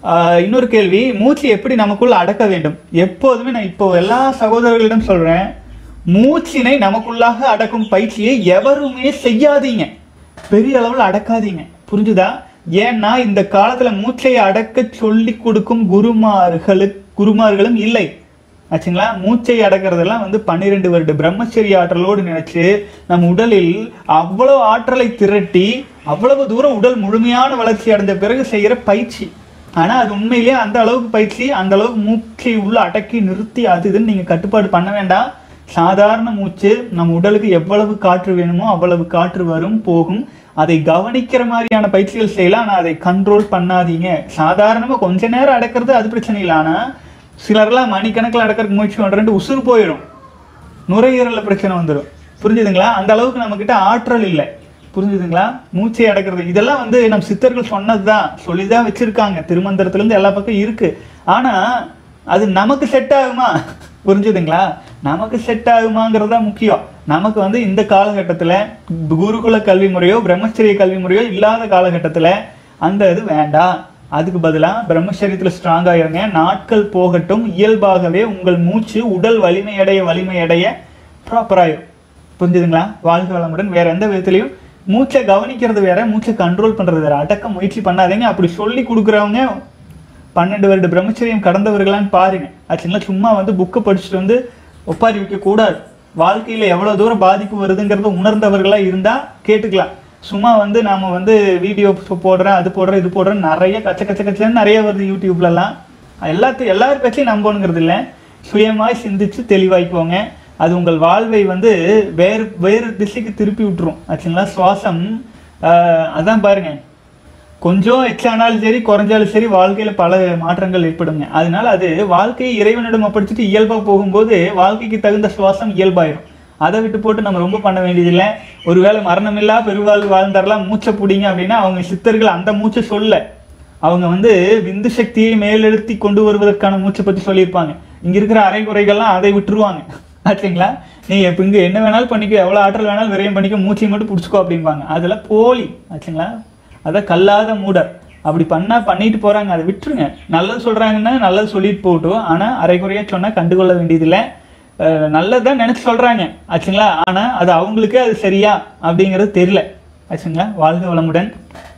ஆஹ் இன்னொரு கேள்வி மூச்சு எப்படி நமக்குள்ள அடக்க வேண்டும் எப்போதுமே நான் இப்போ எல்லா சகோதரர்களிடம் சொல்றேன் மூச்சினை நமக்குள்ளாக அடக்கும் பயிற்சியை எவருமே செய்யாதீங்க பெரிய அளவில் அடக்காதீங்க புரிஞ்சுதா ஏன்னா இந்த காலத்துல மூச்சை அடக்க சொல்லி கொடுக்கும் குருமார்களு குருமார்களும் இல்லை ஆச்சுங்களா மூச்சை அடக்கிறதெல்லாம் வந்து பன்னிரெண்டு வருட பிரம்மச்சரிய ஆற்றலோடு நினைச்சு நம் உடலில் அவ்வளவு ஆற்றலை திரட்டி அவ்வளவு தூரம் உடல் முழுமையான வளர்ச்சி அடைஞ்ச பிறகு செய்யற பயிற்சி ஆனா அது உண்மையிலேயே அந்த அளவுக்கு பயிற்சி அந்த அளவுக்கு மூச்சை உள்ள அடக்கி நிறுத்தி அது இதுன்னு நீங்க கட்டுப்பாடு பண்ண வேண்டாம் சாதாரண மூச்சு நம்ம உடலுக்கு எவ்வளவு காற்று வேணுமோ அவ்வளவு காற்று வரும் போகும் அதை கவனிக்கிற மாதிரியான பயிற்சிகள் செய்யலாம் ஆனால் அதை கண்ட்ரோல் பண்ணாதீங்க சாதாரணமாக கொஞ்ச நேரம் அடக்கிறது அது பிரச்சனை இல்லை ஆனால் சிலர்லாம் மணிக்கணக்கில் அடக்கிறதுக்கு முயற்சி பண்ணுறேன்ட்டு உசுறு போயிடும் நுரையீரலில் பிரச்சனை வந்துடும் புரிஞ்சுதுங்களா அந்த அளவுக்கு நம்மக்கிட்ட ஆற்றல் இல்லை புரிஞ்சுதுங்களா மூச்சை அடக்கிறது இதெல்லாம் வந்து நம் சித்தர்கள் சொன்னது தான் சொல்லி தான் வச்சுருக்காங்க திருமந்திரத்துலேருந்து எல்லா பக்கம் இருக்குது ஆனால் அது நமக்கு செட் ஆகுமா புரிஞ்சுதுங்களா நமக்கு செட் ஆகுமாங்கிறது தான் முக்கியம் நமக்கு வந்து இந்த காலகட்டத்தில் குருகுல கல்வி முறையோ பிரம்மச்சரிய கல்வி முறையோ இல்லாத காலகட்டத்தில் அந்த இது வேண்டாம் அதுக்கு பதிலாக பிரம்மச்சரியத்தில் ஸ்ட்ராங்காக இருங்க நாட்கள் போகட்டும் இயல்பாகவே உங்கள் மூச்சு உடல் வலிமையடைய வலிமையடைய ப்ராப்பராயிரும் புரிஞ்சுதுங்களா வாழ்க வளமுடன் வேற எந்த விதத்துலையும் மூச்சை கவனிக்கிறது வேற மூச்சை கண்ட்ரோல் பண்றது வேற அடக்க முயற்சி பண்ணாதீங்க அப்படி சொல்லி கொடுக்குறவங்க பன்னெண்டு வருட பிரம்மச்சரியம் கடந்தவர்களான்னு பாருங்க ஆச்சுங்களா சும்மா வந்து புக்கை படிச்சுட்டு வந்து ஒப்பாரி வைக்க கூடாது வாழ்க்கையில எவ்வளவு தூரம் பாதிப்பு வருதுங்கிறத உணர்ந்தவர்களா இருந்தா கேட்டுக்கலாம் சும்மா வந்து நாம வந்து வீடியோ போடுறேன் அது போடுறேன் இது போடுறேன் நிறைய கச்ச கச்ச கச்சன்னு நிறைய வருது யூடியூப்லலாம் எல்லாத்தையும் எல்லாரும் பற்றியும் நம்பணுங்கிறது இல்லை சுயமாய் சிந்திச்சு தெளிவாய்க்கோங்க அது உங்கள் வாழ்வை வந்து வேறு வேறு திசைக்கு திருப்பி விட்டுரும் ஆச்சுங்களா சுவாசம் ஆஹ், அதான் பாருங்க கொஞ்சம் எச்சானாலும் சரி குறைஞ்சாலும் சரி வாழ்க்கையில பல மாற்றங்கள் ஏற்படுங்க அதனால அது வாழ்க்கையை இறைவனிடம் ஒப்படைச்சிட்டு இயல்பா போகும்போது வாழ்க்கைக்கு தகுந்த சுவாசம் இயல்பாயிரும் அதை விட்டு போட்டு நம்ம ரொம்ப பண்ண வேண்டியதில்லை ஒருவேளை மரணமில்லா பெருவாழ்வு வாழ்ந்தாரெல்லாம் மூச்சை பிடிங்க அப்படின்னா அவங்க சித்தர்கள் அந்த மூச்சை சொல்ல அவங்க வந்து விந்து சக்தியை மேலெழுத்தி கொண்டு வருவதற்கான மூச்சை பத்தி சொல்லியிருப்பாங்க இங்க இருக்கிற அரைகுறைகள்லாம் அதை விட்டுருவாங்க ஆச்சுங்களா நீ இப்போ இங்க என்ன வேணாலும் பண்ணிக்கோ எவ்வளவு ஆற்றல் வேணாலும் விரயம் பண்ணிக்கோ மூச்சை மட்டும் பிடிச்சிக்கோ அப்படிம்பாங்க அதெல்லாம் போலி ஆச்சுங்களா அதான் கல்லாத மூடர் அப்படி பண்ணா பண்ணிட்டு போறாங்க அதை விட்டுருங்க நல்லது சொல்றாங்கன்னா நல்லது சொல்லிட்டு போகட்டும் ஆனா அரைகுறையா சொன்னா கண்டுகொள்ள வேண்டியதில்லை அஹ் நல்லதுதான் நினைச்சு சொல்றாங்க ஆச்சுங்களா ஆனா அது அவங்களுக்கே அது சரியா அப்படிங்கிறது தெரியல ஆச்சுங்களா வாழ்க வளமுடன்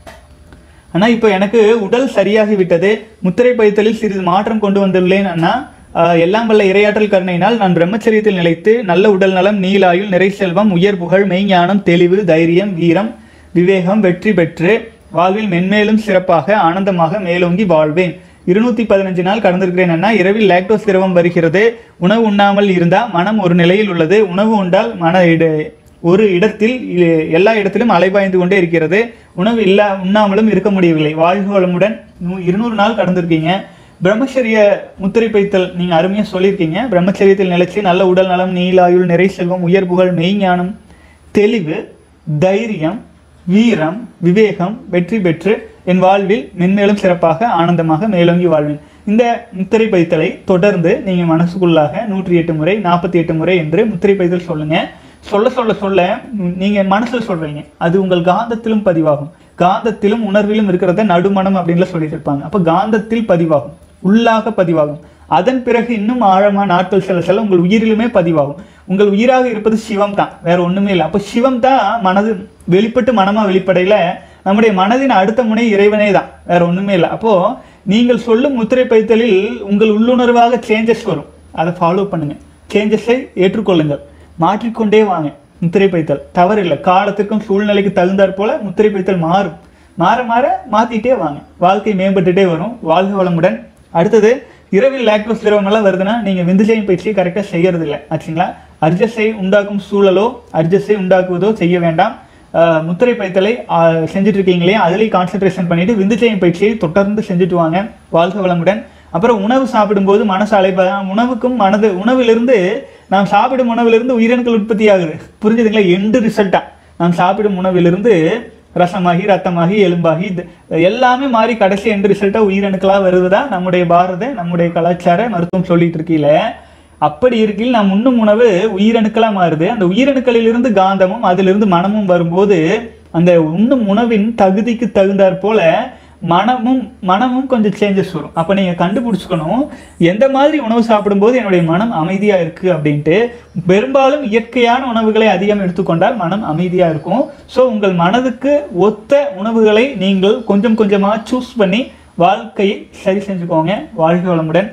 ஆனா இப்போ எனக்கு உடல் சரியாகி விட்டது முத்திரை பயத்தலில் சிறிது மாற்றம் கொண்டு வந்துள்ளேன் அண்ணா ஆஹ் எல்லாம் வல்ல இரையாற்றல் கருணையினால் நான் பிரம்மச்சரியத்தில் நிலைத்து நல்ல உடல் நலம் நீலாயுள் நிறை செல்வம் உயர் புகழ் மெய்ஞானம் தெளிவு தைரியம் வீரம் விவேகம் வெற்றி பெற்று வாழ்வில் மென்மேலும் சிறப்பாக ஆனந்தமாக மேலோங்கி வாழ்வேன் இருநூத்தி பதினஞ்சு நாள் கடந்திருக்கிறேன் அண்ணா இரவில் லாக்டோஸ் திரவம் வருகிறது உணவு உண்ணாமல் இருந்தா மனம் ஒரு நிலையில் உள்ளது உணவு உண்டால் மன இடு ஒரு இடத்தில் இ- எல்லா இடத்திலும் அலைபாய்ந்து கொண்டே இருக்கிறது உணவு இல்லா உண்ணாமலும் இருக்க முடியவில்லை வாழ்க வளமுடன் நூ- இருநூறு நாள் கடந்திருக்கீங்க பிரம்மச்சரிய முத்திரை பைத்தல் நீங்க அருமையா சொல்லியிருக்கீங்க பிரம்மச்சரியத்தில் நிலைச்சு நல்ல உடல் நலம் நீலாயுள் நிறை செல்வம் உயர் புகழ் மெய்ஞானம் தெளிவு தைரியம் வீரம் விவேகம் வெற்றி பெற்று என் வாழ்வில் மென்மேலும் சிறப்பாக ஆனந்தமாக மேலோங்கி வாழ்வேன் இந்த முத்திரை பைத்தலை தொடர்ந்து நீங்க மனசுக்குள்ளாக நூற்றி எட்டு முறை நாற்பத்தி எட்டு முறை என்று முத்திரை பைத்தல் சொல்லுங்க சொல்ல சொல்ல சொல்ல உம், நீங்க மனசுல சொல்றீங்க அது உங்கள் காந்தத்திலும் பதிவாகும் காந்தத்திலும் உணர்விலும் இருக்கிறத நடுமணம் அப்படின்லாம் சொல்லிட்டு இருப்பாங்க அப்ப காந்தத்தில் பதிவாகும் உள்ளாக பதிவாகும் அதன் பிறகு இன்னும் ஆழமா நாட்கள் செல்ல செல்ல உங்கள் உயிரிலுமே பதிவாகும் உங்கள் உயிராக இருப்பது சிவம் தான் வேற ஒண்ணுமே இல்லை அப்போ சிவம் தான் மனது வெளிப்பட்டு மனமா வெளிப்படையில நம்முடைய மனதின் அடுத்த முனை இறைவனே தான் வேற ஒண்ணுமே இல்லை அப்போ நீங்கள் சொல்லும் முத்திரை பைத்தலில் உங்கள் உள்ளுணர்வாக சேஞ்சஸ் வரும் அதை ஃபாலோ பண்ணுங்க சேஞ்சஸை ஏற்றுக்கொள்ளுங்கள் மாற்றிக்கொண்டே வாங்க முத்திரை பைத்தல் தவறில்லை காலத்துக்கும் சூழ்நிலைக்கு தகுந்தாற் போல முத்திரை பைத்தல் மாறும் மாற மாற மாத்திட்டே வாங்க வாழ்க்கை மேம்பட்டுட்டே வரும் வாழ்க வளமுடன் அடுத்தது இரவில் லாக்டோஸ் திரவம் எல்லாம் வருதுன்னா நீங்க விந்துஜயம் பயிற்சியை கரெக்டாக செய்யறது இல்லை ஆச்சுங்களா அர்ஜஸை உண்டாக்கும் சூழலோ அர்ஜஸை உண்டாக்குவதோ செய்ய வேண்டாம் ஆஹ் முத்திரை பைத்தலை ஆஹ் செஞ்சுட்டு இருக்கீங்களே அதுலேயும் கான்சென்ட்ரேஷன் பண்ணிட்டு விந்துஜயம் பயிற்சியை தொடர்ந்து செஞ்சுட்டு வாங்க வாழ்க வளமுடன் அப்புறம் உணவு சாப்பிடும்போது மனசு அலைப்ப உணவுக்கும் மனது உணவிலிருந்து நாம் சாப்பிடும் உணவிலிருந்து உயிரணுக்கள் உற்பத்தி ஆகுது புரிஞ்சுதுங்களா எண்டு ரிசல்ட்டா நாம் சாப்பிடும் உணவிலிருந்து ரசமாகி ரத்தமாகி எலும்பாகி இது எல்லாமே மாறி கடைசி எண்டு ரிசல்ட்டா உயிரணுக்களா வருவதா நம்முடைய பாரத நம்முடைய கலாச்சார மருத்துவம் சொல்லிட்டு இருக்கீல அப்படி இருக்கையில் நாம் உண்ணும் உணவு உயிரணுக்களா மாறுது அந்த உயிரணுக்களிலிருந்து காந்தமும் அதிலிருந்து மனமும் வரும்போது அந்த உண்ணும் உணவின் தகுதிக்கு தகுந்தாற் போல மனமும் மனமும் கொஞ்சம் சேஞ்சஸ் வரும் அப்போ நீங்கள் கண்டுபிடிச்சிக்கணும் எந்த மாதிரி உணவு சாப்பிடும்போது என்னுடைய மனம் அமைதியாக இருக்குது அப்படின்ட்டு பெரும்பாலும் இயற்கையான உணவுகளை அதிகம் எடுத்துக்கொண்டால் மனம் அமைதியாக இருக்கும் ஸோ உங்கள் மனதுக்கு ஒத்த உணவுகளை நீங்கள் கொஞ்சம் கொஞ்சமாக சூஸ் பண்ணி வாழ்க்கையை சரி செஞ்சுக்கோங்க வாழ்க வளமுடன்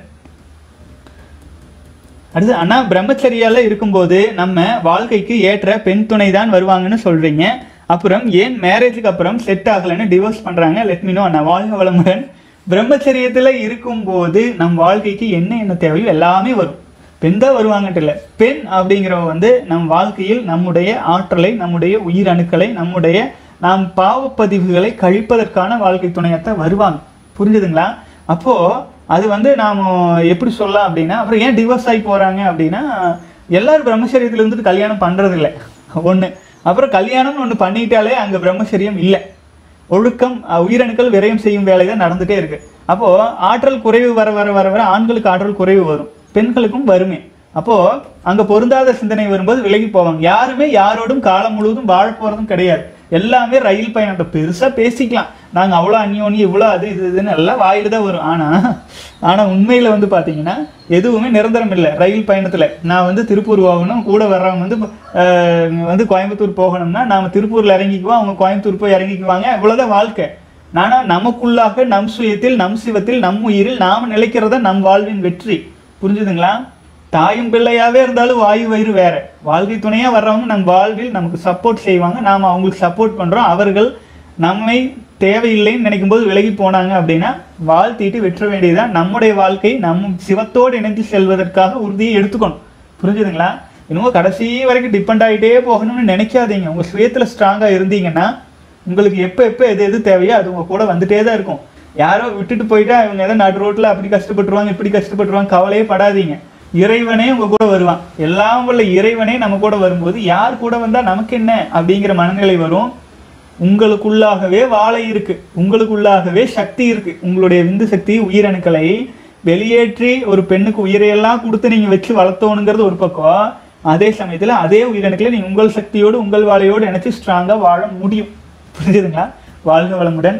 அடுத்து அண்ணா பிரம்மச்சரியால இருக்கும்போது நம்ம வாழ்க்கைக்கு ஏற்ற பெண் துணை தான் வருவாங்கன்னு சொல்றீங்க அப்புறம் ஏன் மேரேஜுக்கு அப்புறம் செட் ஆகலைன்னு டிவோர்ஸ் பண்றாங்க லெட் மீனோ அண்ணா வாழ்க வளமுடன் பிரம்மச்சரியத்துல இருக்கும்போது நம் வாழ்க்கைக்கு என்ன என்ன தேவையோ எல்லாமே வரும் பெண் தான் வருவாங்கன்ட்டு இல்லை பெண் அப்படிங்கிறவ வந்து நம் வாழ்க்கையில் நம்முடைய ஆற்றலை நம்முடைய உயிர் அணுக்களை நம்முடைய நாம் பாவப்பதிவுகளை கழிப்பதற்கான வாழ்க்கை துணையத்தான் வருவாங்க புரிஞ்சுதுங்களா அப்போ அது வந்து நாம் எப்படி சொல்லலாம் அப்படின்னா அப்புறம் ஏன் டிவோர்ஸ் ஆகி போகிறாங்க அப்படின்னா எல்லாரும் பிரம்மச்சரியத்தில் இருந்துட்டு கல்யாணம் பண்ணுறது இல்லை ஒன்று அப்புறம் கல்யாணம்னு ஒன்று பண்ணிட்டாலே அங்கே பிரம்மச்சரியம் இல்லை ஒழுக்கம் அஹ், உயிரணுக்கள் விரயம் செய்யும் வேலை தான் நடந்துட்டே இருக்கு அப்போ ஆற்றல் குறைவு வர வர வர வர ஆண்களுக்கு ஆற்றல் குறைவு வரும் பெண்களுக்கும் வருமே அப்போ அங்க பொருந்தாத சிந்தனை வரும்போது விலகி போவாங்க யாருமே யாரோடும் காலம் முழுவதும் வாழ போறதும் கிடையாது எல்லாமே ரயில் பயணத்தை பெருசா பேசிக்கலாம் நாங்க அவ்வளோ அந்யோன்யம் இவ்வளோ அது இது இதுன்னு எல்லாம் வாயில தான் வரும் ஆனா ஆனா உண்மையில வந்து பாத்தீங்கன்னா எதுவுமே நிரந்தரம் இல்லை ரயில் பயணத்துல நான் வந்து திருப்பூர் போகணும் கூட வர்றவங்க வந்து அஹ், வந்து கோயம்புத்தூர் போகணும்னா நாம திருப்பூர்ல இறங்கிக்குவோம் அவங்க கோயம்புத்தூர் போய் இறங்கிக்குவாங்க இவ்வளவுதான் வாழ்க்கை நானா நமக்குள்ளாக நம் சுயத்தில் நம் சிவத்தில் நம் உயிரில் நாம் நிலைக்கிறதா நம் வாழ்வின் வெற்றி புரிஞ்சுதுங்களா தாயும் பிள்ளையாவே இருந்தாலும் வாயு வயிறு வேற வாழ்க்கை துணையா வர்றவங்க நம் வாழ்வில் நமக்கு சப்போர்ட் செய்வாங்க நாம அவங்களுக்கு சப்போர்ட் பண்றோம் அவர்கள் நம்மை தேவையில்லைன்னு நினைக்கும் போது விலகி போனாங்க அப்படின்னா வாழ்த்திட்டு வெற்ற வேண்டியதுதான் நம்முடைய வாழ்க்கை நம் சிவத்தோடு இணைந்து செல்வதற்காக உறுதியை எடுத்துக்கணும் புரிஞ்சுதுங்களா இன்னும் கடைசி வரைக்கும் டிபெண்ட் ஆகிட்டே போகணும்னு நினைக்காதீங்க உங்க சுயத்துல ஸ்ட்ராங்கா இருந்தீங்கன்னா உங்களுக்கு எப்போ எப்போ எது எது தேவையோ அது உங்க கூட வந்துட்டே தான் இருக்கும் யாரோ விட்டுட்டு போயிட்டா இவங்க ஏதோ நடு ரோட்ல அப்படி கஷ்டப்பட்டுருவாங்க இப்படி கஷ்டப்பட்டுருவாங்க கவலையே படாதீங்க இறைவனே உங்க கூட வருவான் எல்லாம் உள்ள இறைவனே நம்ம கூட வரும்போது யார் கூட வந்தா நமக்கு என்ன அப்படிங்கிற மனநிலை வரும் உங்களுக்குள்ளாகவே வாழை இருக்கு உங்களுக்குள்ளாகவே சக்தி இருக்கு உங்களுடைய விந்து சக்தி உயிரணுக்களை வெளியேற்றி ஒரு பெண்ணுக்கு உயிரையெல்லாம் கொடுத்து நீங்க வச்சு வளர்த்தோணுங்கிறது ஒரு பக்கம் அதே சமயத்துல அதே உயிரணுக்களை நீங்க உங்கள் சக்தியோடு உங்கள் வாழையோடு நினைச்சு ஸ்ட்ராங்கா வாழ முடியும் புரிஞ்சுதுங்களா வாழ்க வளமுடன்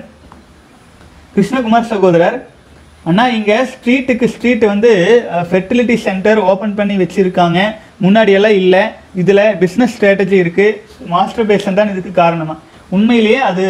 கிருஷ்ணகுமார் சகோதரர் அண்ணா இங்க ஸ்ட்ரீட்டுக்கு ஸ்ட்ரீட் வந்து ஃபெர்டிலிட்டி சென்டர் ஓபன் பண்ணி வச்சிருக்காங்க முன்னாடி எல்லாம் இல்ல இதுல பிசினஸ் ஸ்ட்ராட்டஜி இருக்கு மாஸ்டர் பேஷன் தான் இதுக்கு காரணமா உண்மையிலேயே அது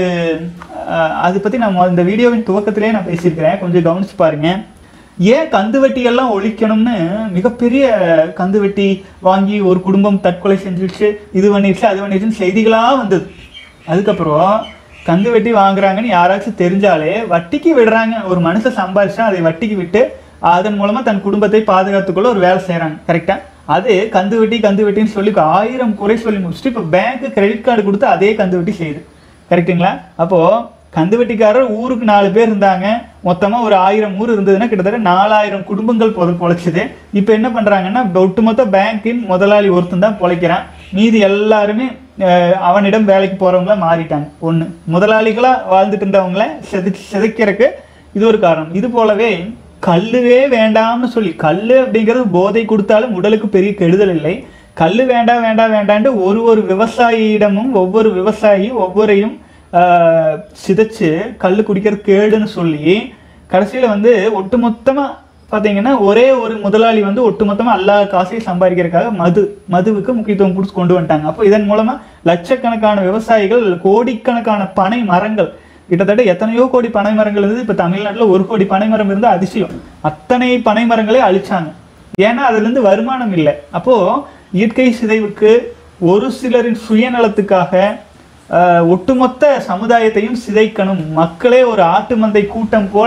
அஹ், அதை பத்தி நான் மொ- இந்த வீடியோவின் துவக்கத்திலேயே நான் பேசியிருக்கிறேன் கொஞ்சம் கவனிச்சு பாருங்க ஏன் கந்து வெட்டி எல்லாம் ஒழிக்கணும்னு மிகப்பெரிய கந்து வெட்டி வாங்கி ஒரு குடும்பம் தற்கொலை செஞ்சிடுச்சு இது பண்ணிடுச்சு அது பண்ணிடுச்சுன்னு செய்திகளா வந்தது அதுக்கப்புறம் கந்து வெட்டி வாங்குறாங்கன்னு யாராச்சும் தெரிஞ்சாலே வட்டிக்கு விடுறாங்க ஒரு மனுஷன் சம்பாதிச்சா அதை வட்டிக்கு விட்டு அதன் மூலமா தன் குடும்பத்தை பாதுகாத்துக்கொள்ள ஒரு வேலை செய்றாங்க கரெக்டா அது கந்து வெட்டி கந்து வெட்டின்னு சொல்லி இப்ப ஆயிரம் குறை சொல்லி முடிச்சுட்டு இப்போ பேங்க் கிரெடிட் கார்டு கொடுத்து அதே கந்து வெட்டி செய்யுது கரெக்ட்டுங்களா அப்போ கந்து வெட்டிக்காரர் ஊருக்கு நாலு பேர் இருந்தாங்க மொத்தமா ஒரு ஆயிரம் ஊர் இருந்ததுன்னா கிட்டத்தட்ட நாலாயிரம் குடும்பங்கள் பொ பொழைச்சது இப்போ என்ன பண்றாங்கன்னா ஒட்டுமொத்த பேங்கின் முதலாளி ஒருத்தன் தான் பொழைக்கிறான் மீதி எல்லாருமே அஹ், அவனிடம் வேலைக்கு போறவங்களா மாறிட்டாங்க ஒண்ணு முதலாளிகளா வாழ்ந்துட்டு இருந்தவங்கள செது செதைக்கிறதுக்கு இது ஒரு காரணம் இது போலவே கல்லுவே வேண்டாம்னு சொல்லி கல்லு அப்படிங்கிறது போதை கொடுத்தாலும் உடலுக்கு பெரிய கெடுதல் இல்லை கல்லு வேண்டாம் வேண்டாம் வேண்டான்ட்டு ஒரு ஒரு விவசாயியிடமும் ஒவ்வொரு விவசாயியும் ஒவ்வொரையும் ஆஹ், சிதைச்சு கல்லு குடிக்கிறது கேடுன்னு சொல்லி கடைசியில வந்து ஒட்டுமொத்தமா பாத்தீங்கன்னா ஒரே ஒரு முதலாளி வந்து ஒட்டுமொத்தமா எல்லா காசையும் சம்பாதிக்கிறதுக்காக மது மதுவுக்கு முக்கியத்துவம் கொடுத்து கொண்டு வந்துட்டாங்க அப்போ இதன் மூலமா லட்சக்கணக்கான விவசாயிகள் கோடிக்கணக்கான பனை மரங்கள் கிட்டத்தட்ட எத்தனையோ கோடி பனை மரங்கள் இருந்தது இப்ப தமிழ்நாட்டுல ஒரு கோடி பனை மரம் இருந்து அதிசயம் அத்தனை பனை மரங்களே அழிச்சாங்க ஏன்னா அதுல இருந்து வருமானம் இல்லை அப்போ இயற்கை சிதைவுக்கு ஒரு சிலரின் சுயநலத்துக்காக ஆஹ், ஒட்டுமொத்த சமுதாயத்தையும் சிதைக்கணும் மக்களே ஒரு ஆட்டு மந்தை கூட்டம் போல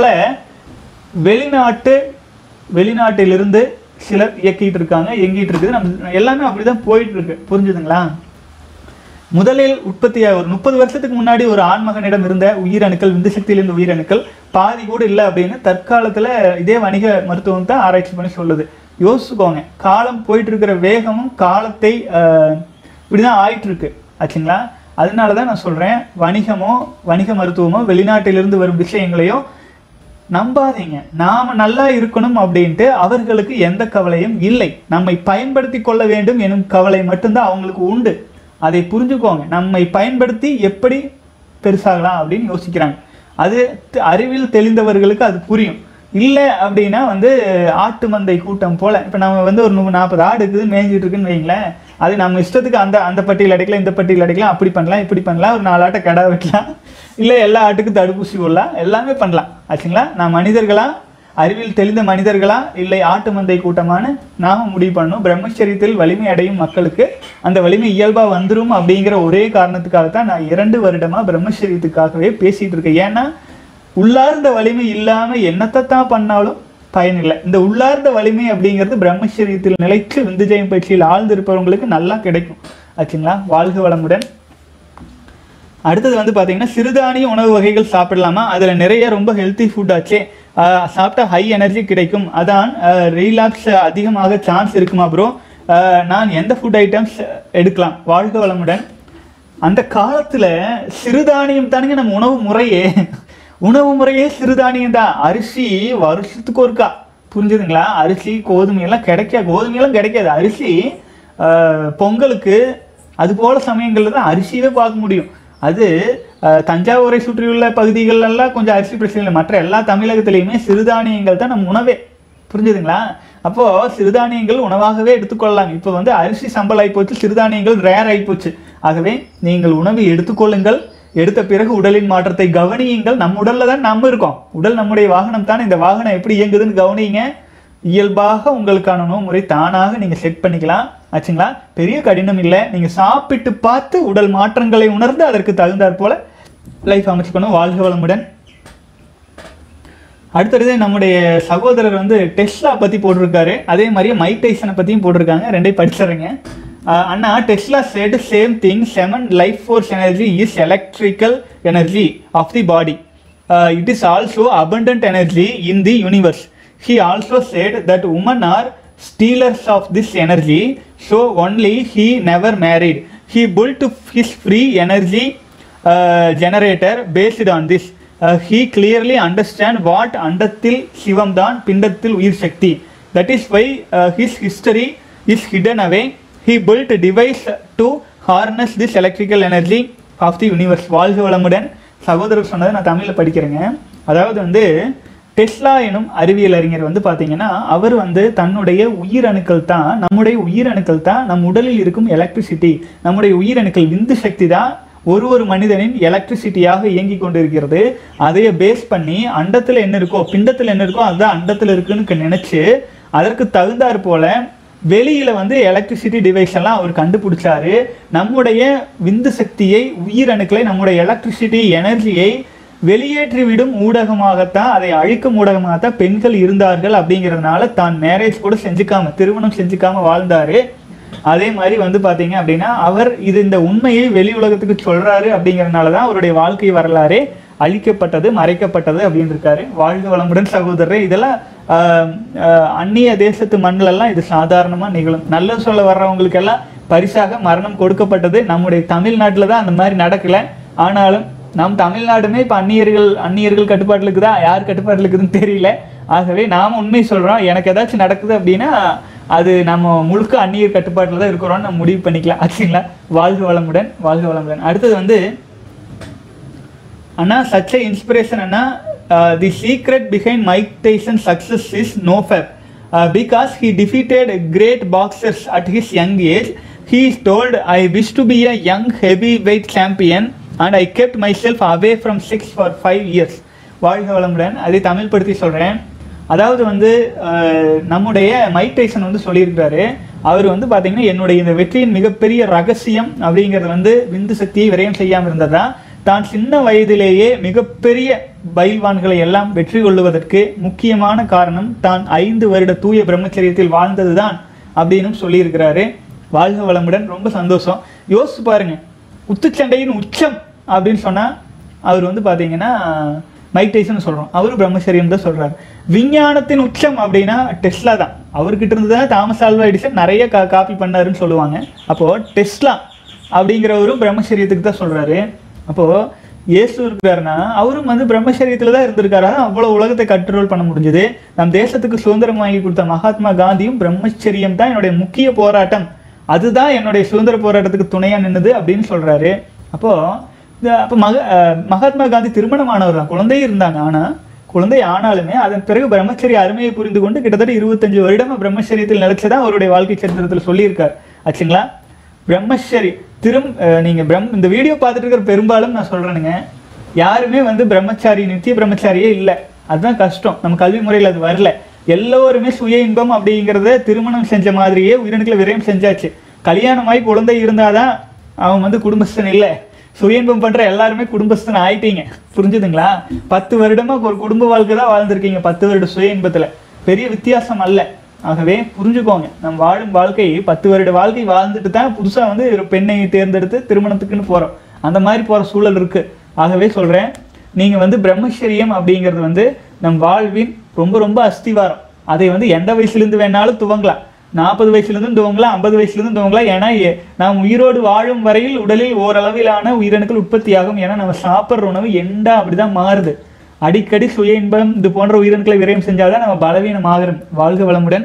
வெளிநாட்டு வெளிநாட்டிலிருந்து சிலர் இயக்கிட்டு இருக்காங்க இயங்கிட்டு இருக்குது நம்ம எல்லாமே அப்படிதான் போயிட்டு இருக்கு புரிஞ்சுதுங்களா முதலில் உற்பத்தியாக ஒரு முப்பது வருஷத்துக்கு முன்னாடி ஒரு ஆண்மகனிடம் இருந்த உயிரணுக்கள் விந்து சக்தியில் இருந்த உயிரணுக்கள் பாதி கூட இல்லை அப்படின்னு தற்காலத்துல இதே வணிக மருத்துவம் தான் ஆராய்ச்சி பண்ணி சொல்லுது யோசிச்சுக்கோங்க காலம் போயிட்டு இருக்கிற வேகமும் காலத்தை ஆஹ், இப்படிதான் ஆயிட்டு இருக்கு ஆச்சுங்களா அதனால தான் நான் சொல்றேன் வணிகமோ வணிக மருத்துவமோ வெளிநாட்டிலிருந்து வரும் விஷயங்களையோ நம்பாதீங்க நாம நல்லா இருக்கணும் அப்படின்ட்டு அவர்களுக்கு எந்த கவலையும் இல்லை நம்மை பயன்படுத்தி கொள்ள வேண்டும் எனும் கவலை மட்டும்தான் அவங்களுக்கு உண்டு அதை புரிஞ்சுக்கோங்க நம்மை பயன்படுத்தி எப்படி பெருசாகலாம் அப்படின்னு யோசிக்கிறாங்க அது த- அறிவில் தெளிந்தவர்களுக்கு அது புரியும் இல்லை அப்படின்னா வந்து ஆட்டு மந்தை கூட்டம் போல இப்போ நம்ம வந்து ஒரு நூ நாற்பது ஆடு இருக்குது மேய்ஞ்சிட்டு இருக்குன்னு வைங்களேன் அது நம்ம இஷ்டத்துக்கு அந்த அந்த பட்டியில் அடிக்கலாம் இந்த பட்டியில் அடிக்கலாம் அப்படி பண்ணலாம் இப்படி பண்ணலாம் ஒரு நாலு ஆட்டை கடை வெட்டலாம் இல்லை எல்லா ஆட்டுக்கும் தடுப்பூசி போடலாம் எல்லாமே பண்ணலாம் ஆச்சுங்களா நான் மனிதர்களா அறிவில் தெளிந்த மனிதர்களா இல்லை ஆட்டு மந்தை கூட்டமான நாம முடிவு பண்ணணும் பிரம்மச்சரியத்தில் வலிமை அடையும் மக்களுக்கு அந்த வலிமை இயல்பா வந்துரும் அப்படிங்கிற ஒரே காரணத்துக்காக தான் நான் இரண்டு வருடமா பிரம்மச்சரியத்துக்காகவே பேசிட்டு இருக்கேன் ஏன்னா உள்ளார்ந்த வலிமை இல்லாம என்னத்தை தான் பண்ணாலும் பயனில்லை இந்த உள்ளார்ந்த வலிமை அப்படிங்கிறது பிரம்மச்சரியத்தில் நிலைத்து விந்துஜயம் பயிற்சியில் ஆழ்ந்திருப்பவங்களுக்கு நல்லா கிடைக்கும் ஆச்சுங்களா வாழ்க வளமுடன் அடுத்தது வந்து பார்த்தீங்கன்னா சிறுதானிய உணவு வகைகள் சாப்பிடலாமா அதில் நிறைய ரொம்ப ஹெல்த்தி ஃபுட் ஆச்சே ஆஹ் சாப்பிட்டா ஹை எனர்ஜி கிடைக்கும் அதான் ரீலாக்ஸ் அதிகமாக சான்ஸ் இருக்குமா ப்ரோ நான் எந்த ஃபுட் ஐட்டம்ஸ் எடுக்கலாம் வாழ்க வளமுடன் அந்த காலத்தில் சிறுதானியம் தானுங்க நம்ம உணவு முறையே உணவு முறையே சிறுதானியம் தான் அரிசி வருஷத்துக்கு ஒருக்கா புரிஞ்சுதுங்களா அரிசி கோதுமை எல்லாம் கிடைக்காது கோதுமையெல்லாம் கிடைக்காது அரிசி ஆஹ் பொங்கலுக்கு அது போல சமயங்கள்ல தான் அரிசியவே பார்க்க முடியும் அது அஹ், தஞ்சாவூரை சுற்றியுள்ள பகுதிகள் எல்லாம் கொஞ்சம் அரிசி பிரச்சனை இல்லை மற்ற எல்லா தமிழகத்திலையுமே சிறுதானியங்கள் தான் நம்ம உணவே புரிஞ்சுதுங்களா அப்போ சிறுதானியங்கள் உணவாகவே எடுத்துக்கொள்ளலாம் இப்போ வந்து அரிசி சம்பல் ஆகிப்போச்சு சிறுதானியங்கள் ரேர் ஆகிப்போச்சு ஆகவே நீங்கள் உணவு எடுத்துக்கொள்ளுங்கள் எடுத்த பிறகு உடலின் மாற்றத்தை கவனியுங்கள் நம்ம உடல்ல தான் நம்ம இருக்கோம் உடல் நம்முடைய வாகனம் தான் இந்த வாகனம் எப்படி இயங்குதுன்னு கவனிங்க இயல்பாக உங்களுக்கான உணவு முறை தானாக நீங்க செட் பண்ணிக்கலாம் ஆச்சுங்களா பெரிய கடினம் இல்லை நீங்க சாப்பிட்டு பார்த்து உடல் மாற்றங்களை உணர்ந்து அதற்கு தகுந்தாற் போல லைஃப் அமைச்சுக்கணும் வாழ்க வளமுடன் அடுத்தது நம்முடைய சகோதரர் வந்து டெஸ்லா பத்தி போட்டிருக்காரு அதே மாதிரியே மைக் டைசனை பத்தியும் போட்டிருக்காங்க ரெண்டையும் படிச்சிடுறேங்க அஹ் அண்ணா Tesla said same thing seven life force energy is electrical energy of the body it is also abundant energy in the universe he also said that women are stealers of this energy so only he never married he built his free energy uh, generator based on this uh, he clearly understand what அண்டத்தில் சிவம் தான் பிண்டத்தில் உயிர் சக்தி that is why uh, his history is hidden away he built a device to harness this electrical energy of the universe வாழ்க வளமுடன் சகோதரர் சொன்னதை நான் தமிழில் படிக்கிறேங்க அதாவது வந்து டெஸ்லா எனும் அறிவியல் அறிஞர் வந்து பார்த்தீங்கன்னா அவர் வந்து தன்னுடைய உயிரணுக்கள் தான் நம்முடைய உயிரணுக்கள் தான் நம் உடலில் இருக்கும் எலக்ட்ரிசிட்டி நம்முடைய உயிரணுக்கள் விந்து சக்தி தான் ஒரு ஒரு மனிதனின் எலக்ட்ரிசிட்டியாக இயங்கி கொண்டிருக்கிறது அதைய பேஸ் பண்ணி அண்டத்தில் என்ன இருக்கோ பிண்டத்தில் என்ன இருக்கோ அதுதான் அண்டத்தில் இருக்குன்னு நினைச்சு அதற்கு தகுந்தாற் போல வெளியில வந்து எலக்ட்ரிசிட்டி டிவைஸ் எல்லாம் அவர் கண்டுபிடிச்சாரு நம்முடைய விந்து சக்தியை உயிரணுக்களை நம்முடைய எலக்ட்ரிசிட்டி எனர்ஜியை வெளியேற்றிவிடும் ஊடகமாகத்தான் அதை அழிக்கும் ஊடகமாகத்தான் பெண்கள் இருந்தார்கள் அப்படிங்கிறதுனால தான் மேரேஜ் கூட செஞ்சுக்காம திருமணம் செஞ்சுக்காம வாழ்ந்தாரு அதே மாதிரி வந்து பாத்தீங்க அப்படின்னா அவர் இது இந்த உண்மையை வெளி உலகத்துக்கு சொல்றாரு அப்படிங்கறதுனால தான் அவருடைய வாழ்க்கை வரலாறே அழிக்கப்பட்டது மறைக்கப்பட்டது அப்படின்னு இருக்காரு வாழ்க வளமுடன் சகோதரரே இதெல்லாம் ஆஹ், ஆஹ், அந்நிய தேசத்து மண்ணிலெல்லாம் இது சாதாரணமா நிகழும் நல்லது சொல்ல வர்றவங்களுக்கெல்லாம் பரிசாக மரணம் கொடுக்கப்பட்டது நம்முடைய தமிழ்நாட்டில் தான் அந்த மாதிரி நடக்கல ஆனாலும் நம் தமிழ்நாடுமே இப்போ அந்நியர்கள் அந்நியர்கள் கட்டுப்பாட்டில் இருக்குதா யார் கட்டுப்பாட்டில் இருக்குதுன்னு தெரியல ஆகவே நாம உண்மை சொல்றோம் எனக்கு ஏதாச்சும் நடக்குது அப்படின்னா அது நம்ம முழுக்க அந்நியர் கட்டுப்பாட்டில் தான் இருக்கிறோம்னு நம்ம முடிவு பண்ணிக்கலாம் ஆச்சுங்களா வாழ்க வளமுடன் வாழ்க வளமுடன் அடுத்தது வந்து அண்ணா சச் a இன்ஸ்பிரேஷன் அண்ணா the secret behind Mike Tyson success is no fab because he defeated great boxers at his young age he is told I wish to be a young heavyweight champion and I kept myself away from six for five years வாழ்க வளமுடன் அதை தமிழ் படுத்தி சொல்கிறேன் அதாவது வந்து அஹ், நம்முடைய மைக் டைசன் வந்து சொல்லியிருக்கிறாரு அவர் வந்து பார்த்தீங்கன்னா என்னுடைய இந்த வெற்றியின் மிகப்பெரிய ரகசியம் அப்படிங்கிறது வந்து விந்து சக்தியை விரயம் செய்யாமல் இருந்ததா தான் சின்ன வயதிலேயே மிகப்பெரிய பயில்வான்களை எல்லாம் வெற்றி கொள்ளுவதற்கு முக்கியமான காரணம் தான் ஐந்து வருட தூய பிரம்மச்சரியத்தில் வாழ்ந்ததுதான் அப்படின்னு சொல்லியிருக்கிறாரு வாழ்க வளமுடன் ரொம்ப சந்தோஷம் யோசிச்சு பாருங்க குத்துச்சண்டையின் உச்சம் அப்படின்னு சொன்னா அவர் வந்து பாத்தீங்கன்னா மைக் டைசன் சொல்றோம் அவரு பிரம்மச்சரியம் தான் சொல்றாரு விஞ்ஞானத்தின் உச்சம் அப்படின்னா டெஸ்லா தான் அவர்கிட்ட இருந்து தான் தாமஸ் ஆல்வா எடிசன் நிறைய கா காப்பி பண்ணாருன்னு சொல்லுவாங்க அப்போ டெஸ்லா அப்படிங்கிறவரும் பிரம்மச்சரியத்துக்கு தான் சொல்றாரு அப்போ இயேசு இருக்கிறாருன்னா அவரும் வந்து பிரம்மச்சரியத்துல தான் இருந்திருக்காரு அதான் அவ்வளவு உலகத்தை கண்ட்ரோல் பண்ண முடிஞ்சது நம் தேசத்துக்கு சுதந்திரம் வாங்கி கொடுத்த மகாத்மா காந்தியும் பிரம்மச்சரியம் தான் என்னுடைய முக்கிய போராட்டம் அதுதான் என்னுடைய சுதந்திர போராட்டத்துக்கு துணையா நின்னுது அப்படின்னு சொல்றாரு அப்போ இந்த- அப்ப மக அஹ் மகாத்மா காந்தி திருமணமானவர் தான் குழந்தை இருந்தாங்க ஆனா குழந்தை ஆனாலுமே அதன் பிறகு பிரம்மச்சரிய அருமையை புரிந்து கொண்டு கிட்டத்தட்ட இருபத்தஞ்சு வருடம் பிரம்மச்சரியத்தில் நிலைச்சதான் அவருடைய வாழ்க்கை சரித்திரத்தில் சொல்லியிருக்கார் ஆச்சுங்களா பிரம்மச்சரி திரும் அஹ் நீங்க பிரம் இந்த வீடியோ பார்த்துட்டு இருக்கிற பெரும்பாலும் நான் சொல்றேனுங்க யாருமே வந்து பிரம்மச்சாரி நித்திய பிரம்மச்சாரியே இல்லை அதுதான் கஷ்டம் நம்ம கல்வி முறையில் அது வரல எல்லோருமே சுய இன்பம் அப்படிங்கிறத திருமணம் செஞ்ச மாதிரியே உயிரணுக்களை விரயம் செஞ்சாச்சு கல்யாணமாகி குழந்தை இருந்தாதான் அவன் வந்து குடும்பஸ்தன் இல்லை சுய இன்பம் பண்ற எல்லாருமே குடும்பஸ்தன் ஆயிட்டீங்க புரிஞ்சுதுங்களா பத்து வருடமா ஒரு குடும்ப வாழ்க்கை தான் வாழ்ந்திருக்கீங்க பத்து வருட சுய இன்பத்துல பெரிய வித்தியாசம் அல்ல ஆகவே புரிஞ்சுக்கோங்க நம்ம வாழும் வாழ்க்கை பத்து வருட வாழ்க்கை வாழ்ந்துட்டு தான் புதுசா வந்து ஒரு பெண்ணை தேர்ந்தெடுத்து திருமணத்துக்குன்னு போறோம் அந்த மாதிரி போற சூழல் இருக்கு ஆகவே சொல்றேன் நீங்க வந்து பிரம்மச்சரியம் அப்படிங்கிறது வந்து நம் வாழ்வின் ரொம்ப ரொம்ப அஸ்திவாரம் அதை வந்து எந்த வயசுலேருந்து வேணாலும் துவங்கலாம் நாற்பது வயசுலேருந்து துவங்கலாம் ஐம்பது வயசுலேருந்து துவங்கலாம் ஏன்னா எ- நாம் உயிரோடு வாழும் வரையில் உடலில் ஓரளவிலான உயிரணுக்கள் உற்பத்தியாகும் ஏன்னா நம்ம சாப்பிட்ற உணவு எண்டா அப்படிதான் மாறுது அடிக்கடி சுய இன்பம் இது போன்ற உயிரணுக்களை விரயம் செஞ்சாதான் நம்ம பலவீனம் ஆகிறோம் வாழ்க வளமுடன்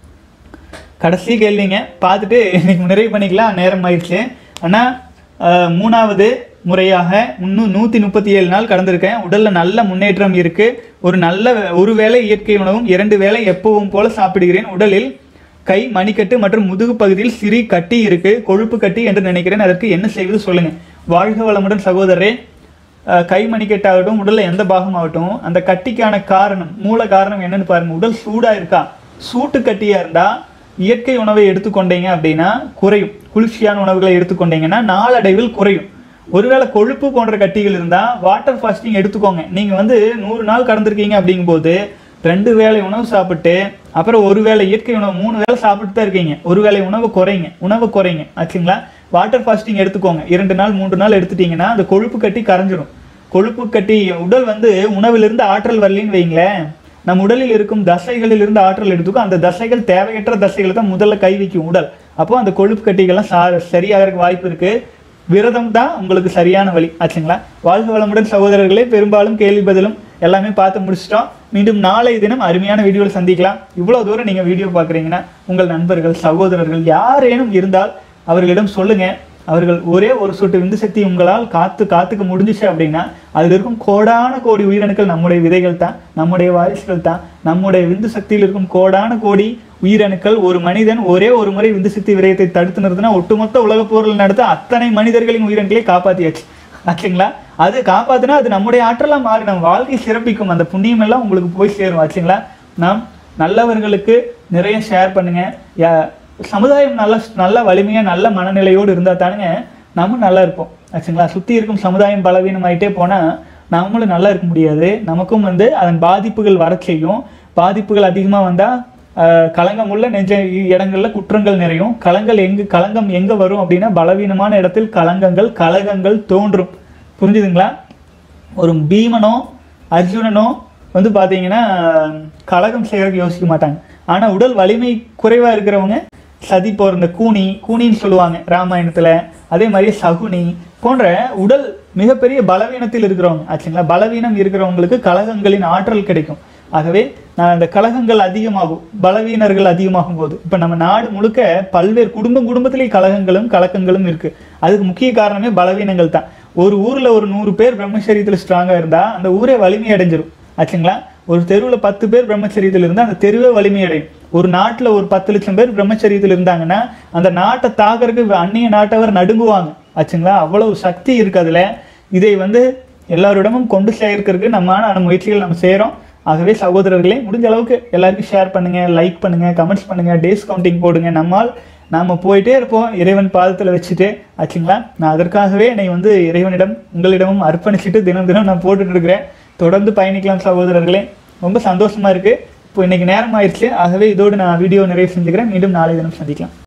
கடைசி கேள்விங்க பார்த்துட்டு இன்னைக்கு நிறைவு பண்ணிக்கலாம் நேரம் ஆயிடுச்சு அண்ணா அஹ், மூணாவது முறையாக இன்னும் நூற்றி முப்பத்தி ஏழு நாள் கடந்திருக்கேன் உடலில் நல்ல முன்னேற்றம் இருக்கு ஒரு நல்ல ஒரு வேளை இயற்கை உணவும் இரண்டு வேளை எப்பவும் போல சாப்பிடுகிறேன் உடலில் கை மணிக்கட்டு மற்றும் முதுகு பகுதியில் சிறி கட்டி இருக்கு கொழுப்பு கட்டி என்று நினைக்கிறேன் அதற்கு என்ன செய்வது சொல்லுங்க வாழ்க வளமுடன் சகோதரரே அஹ், கை மணிக்கட்டாகட்டும் உடல்ல எந்த பாகம் ஆகட்டும் அந்த கட்டிக்கான காரணம் மூல காரணம் என்னன்னு பாருங்க உடல் சூடா இருக்கா சூட்டு கட்டியா இருந்தா இயற்கை உணவை எடுத்துக்கொண்டீங்க அப்படின்னா குறையும் குளிர்ச்சியான உணவுகளை எடுத்துக்கொண்டீங்கன்னா நாளடைவில் குறையும் ஒருவேளை கொழுப்பு போன்ற கட்டிகள் இருந்தா வாட்டர் ஃபாஸ்டிங் எடுத்துக்கோங்க நீங்க வந்து நூறு நாள் கடந்திருக்கீங்க அப்படிங்கும்போது ரெண்டு வேளை உணவு சாப்பிட்டு அப்புறம் ஒரு வேளை இயற்கை உணவு மூணு வேளை சாப்பிட்டு தான் இருக்கீங்க ஒரு வேளை உணவு குறைங்க உணவு குறைங்க ஆச்சுங்களா வாட்டர் ஃபாஸ்டிங் எடுத்துக்கோங்க இரண்டு நாள் மூன்று நாள் எடுத்துட்டீங்கன்னா அந்த கொழுப்பு கட்டி கரைஞ்சிரும் கொழுப்பு கட்டி உடல் வந்து உணவிலிருந்து ஆற்றல் வரலின்னு வைங்களேன் நம் உடலில் இருக்கும் தசைகளில் இருந்து ஆற்றல் எடுத்துக்கும் அந்த தசைகள் தேவையற்ற தசைகளை தான் முதல்ல கை வைக்கும் உடல் அப்போ அந்த கொழுப்பு கட்டிகள்லாம் சா சரியாகிறதுக்கு வாய்ப்பு இருக்கு விரதம் தான் உங்களுக்கு சரியான வழி ஆச்சுங்களா வாழ்க வளமுடன் சகோதரர்களே பெரும்பாலும் கேள்வி பதிலும் எல்லாமே பார்த்து முடிச்சிட்டோம் மீண்டும் நாளை தினம் அருமையான வீடியோவில் சந்திக்கலாம் இவ்வளவு தூரம் நீங்க வீடியோ பார்க்குறீங்கன்னா உங்கள் நண்பர்கள் சகோதரர்கள் யாரேனும் இருந்தால் அவர்களிடம் சொல்லுங்க அவர்கள் ஒரே ஒரு சொட்டு விந்து சக்தி உங்களால் காத்து காத்துக்க முடிஞ்சுச்சு அப்படின்னா அதில் இருக்கும் கோடான கோடி உயிரணுக்கள் நம்முடைய விதைகள் தான் நம்முடைய வாரிசுகள் தான் நம்முடைய விந்து சக்தியில் இருக்கும் கோடான கோடி உயிரணுக்கள் ஒரு மனிதன் ஒரே ஒரு முறை விந்து சக்தி விரயத்தை தடுத்து நிறுத்தினா ஒட்டுமொத்த உலகப் போரில் நடத்த அத்தனை மனிதர்களின் உயிரணுக்களை காப்பாத்தியாச்சு ஆச்சுங்களா அது காப்பாத்தினா அது நம்முடைய ஆற்றலா மாறி நம்ம வாழ்க்கை சிறப்பிக்கும் அந்த புண்ணியம் எல்லாம் உங்களுக்கு போய் சேரும் ஆச்சுங்களா நாம் நல்லவர்களுக்கு நிறைய ஷேர் பண்ணுங்க யா- சமுதாயம் நல்ல நல்ல வலிமையா நல்ல மனநிலையோடு இருந்தா தானுங்க நம்ம நல்லா இருப்போம் ஆச்சுங்களா சுத்தி இருக்கும் சமுதாயம் பலவீனமாயிட்டே போனா நம்மளும் நல்லா இருக்க முடியாது நமக்கும் வந்து அதன் பாதிப்புகள் வர செய்யும் பாதிப்புகள் அதிகமா வந்தா ஆஹ், களங்கமுள்ள நெஞ்ச இடங்கள்ல குற்றங்கள் நிறையும் களங்கள் எங்கு களங்கம் எங்க வரும் அப்படின்னா பலவீனமான இடத்தில் களங்கங்கள் கலகங்கள் தோன்றும் புரிஞ்சுதுங்களா ஒரு பீமனோ அர்ஜுனனோ வந்து பார்த்தீங்கன்னா கலகம் செய்யறதுக்கு யோசிக்க மாட்டாங்க ஆனால் உடல் வலிமை குறைவாக இருக்கிறவங்க சதி போகிற இந்த கூனி கூனின்னு சொல்லுவாங்க ராமாயணத்தில் அதே மாதிரி சகுனி போன்ற உடல் மிகப்பெரிய பலவீனத்தில் இருக்கிறவங்க ஆச்சுங்களா பலவீனம் இருக்கிறவங்களுக்கு கலகங்களின் ஆற்றல் கிடைக்கும் ஆகவே நான் அந்த கலகங்கள் அதிகமாகும் பலவீனர்கள் அதிகமாகும் போது இப்போ நம்ம நாடு முழுக்க பல்வேறு குடும்பம் குடும்பத்திலேயே கலகங்களும் கலக்கங்களும் இருக்கு அதுக்கு முக்கிய காரணமே பலவீனங்கள் தான் ஒரு ஊர்ல ஒரு நூறு பேர் பிரம்மச்சரியத்தில் ஸ்ட்ராங்கா இருந்தா அந்த ஊரே வலிமை அடைஞ்சிரும் ஆச்சுங்களா ஒரு தெருவில் பத்து பேர் பிரம்மச்சரியத்தில் இருந்தால் அந்த தெருவே வலிமை அடையும் ஒரு நாட்டில் ஒரு பத்து லட்சம் பேர் பிரம்மச்சரியத்தில் இருந்தாங்கன்னா அந்த நாட்டை தாக்கறதுக்கு அந்நிய நாட்டவர் நடுங்குவாங்க ஆச்சுங்களா அவ்வளவு சக்தி இருக்கு அதுல இதை வந்து எல்லாரிடமும் கொண்டு சேர்க்கறதுக்கு நம்மளான முயற்சிகள் நம்ம செய்கிறோம் ஆகவே சகோதரர்களே முடிஞ்ச அளவுக்கு எல்லாருக்கும் ஷேர் பண்ணுங்க லைக் பண்ணுங்க கமெண்ட்ஸ் பண்ணுங்க டேஸ் கவுண்டிங் போடுங்க நம்மால் நாம போயிட்டே இருப்போம் இறைவன் பாதத்தில் வச்சுட்டு ஆச்சுங்களா நான் அதற்காகவே என்னை வந்து இறைவனிடம் உங்களிடமும் அர்ப்பணிச்சுட்டு தினம் தினம் நான் போட்டுட்டு இருக்கிறேன் தொடர்ந்து பயணிக்கலாம் சகோதரர்களே ரொம்ப சந்தோஷமா இருக்கு இப்போ இன்னைக்கு நேரம் ஆயிடுச்சு ஆகவே இதோடு நான் வீடியோ நிறைவு செஞ்சுக்கிறேன் மீண்டும் நாளை தினம் சந்திக்கலாம்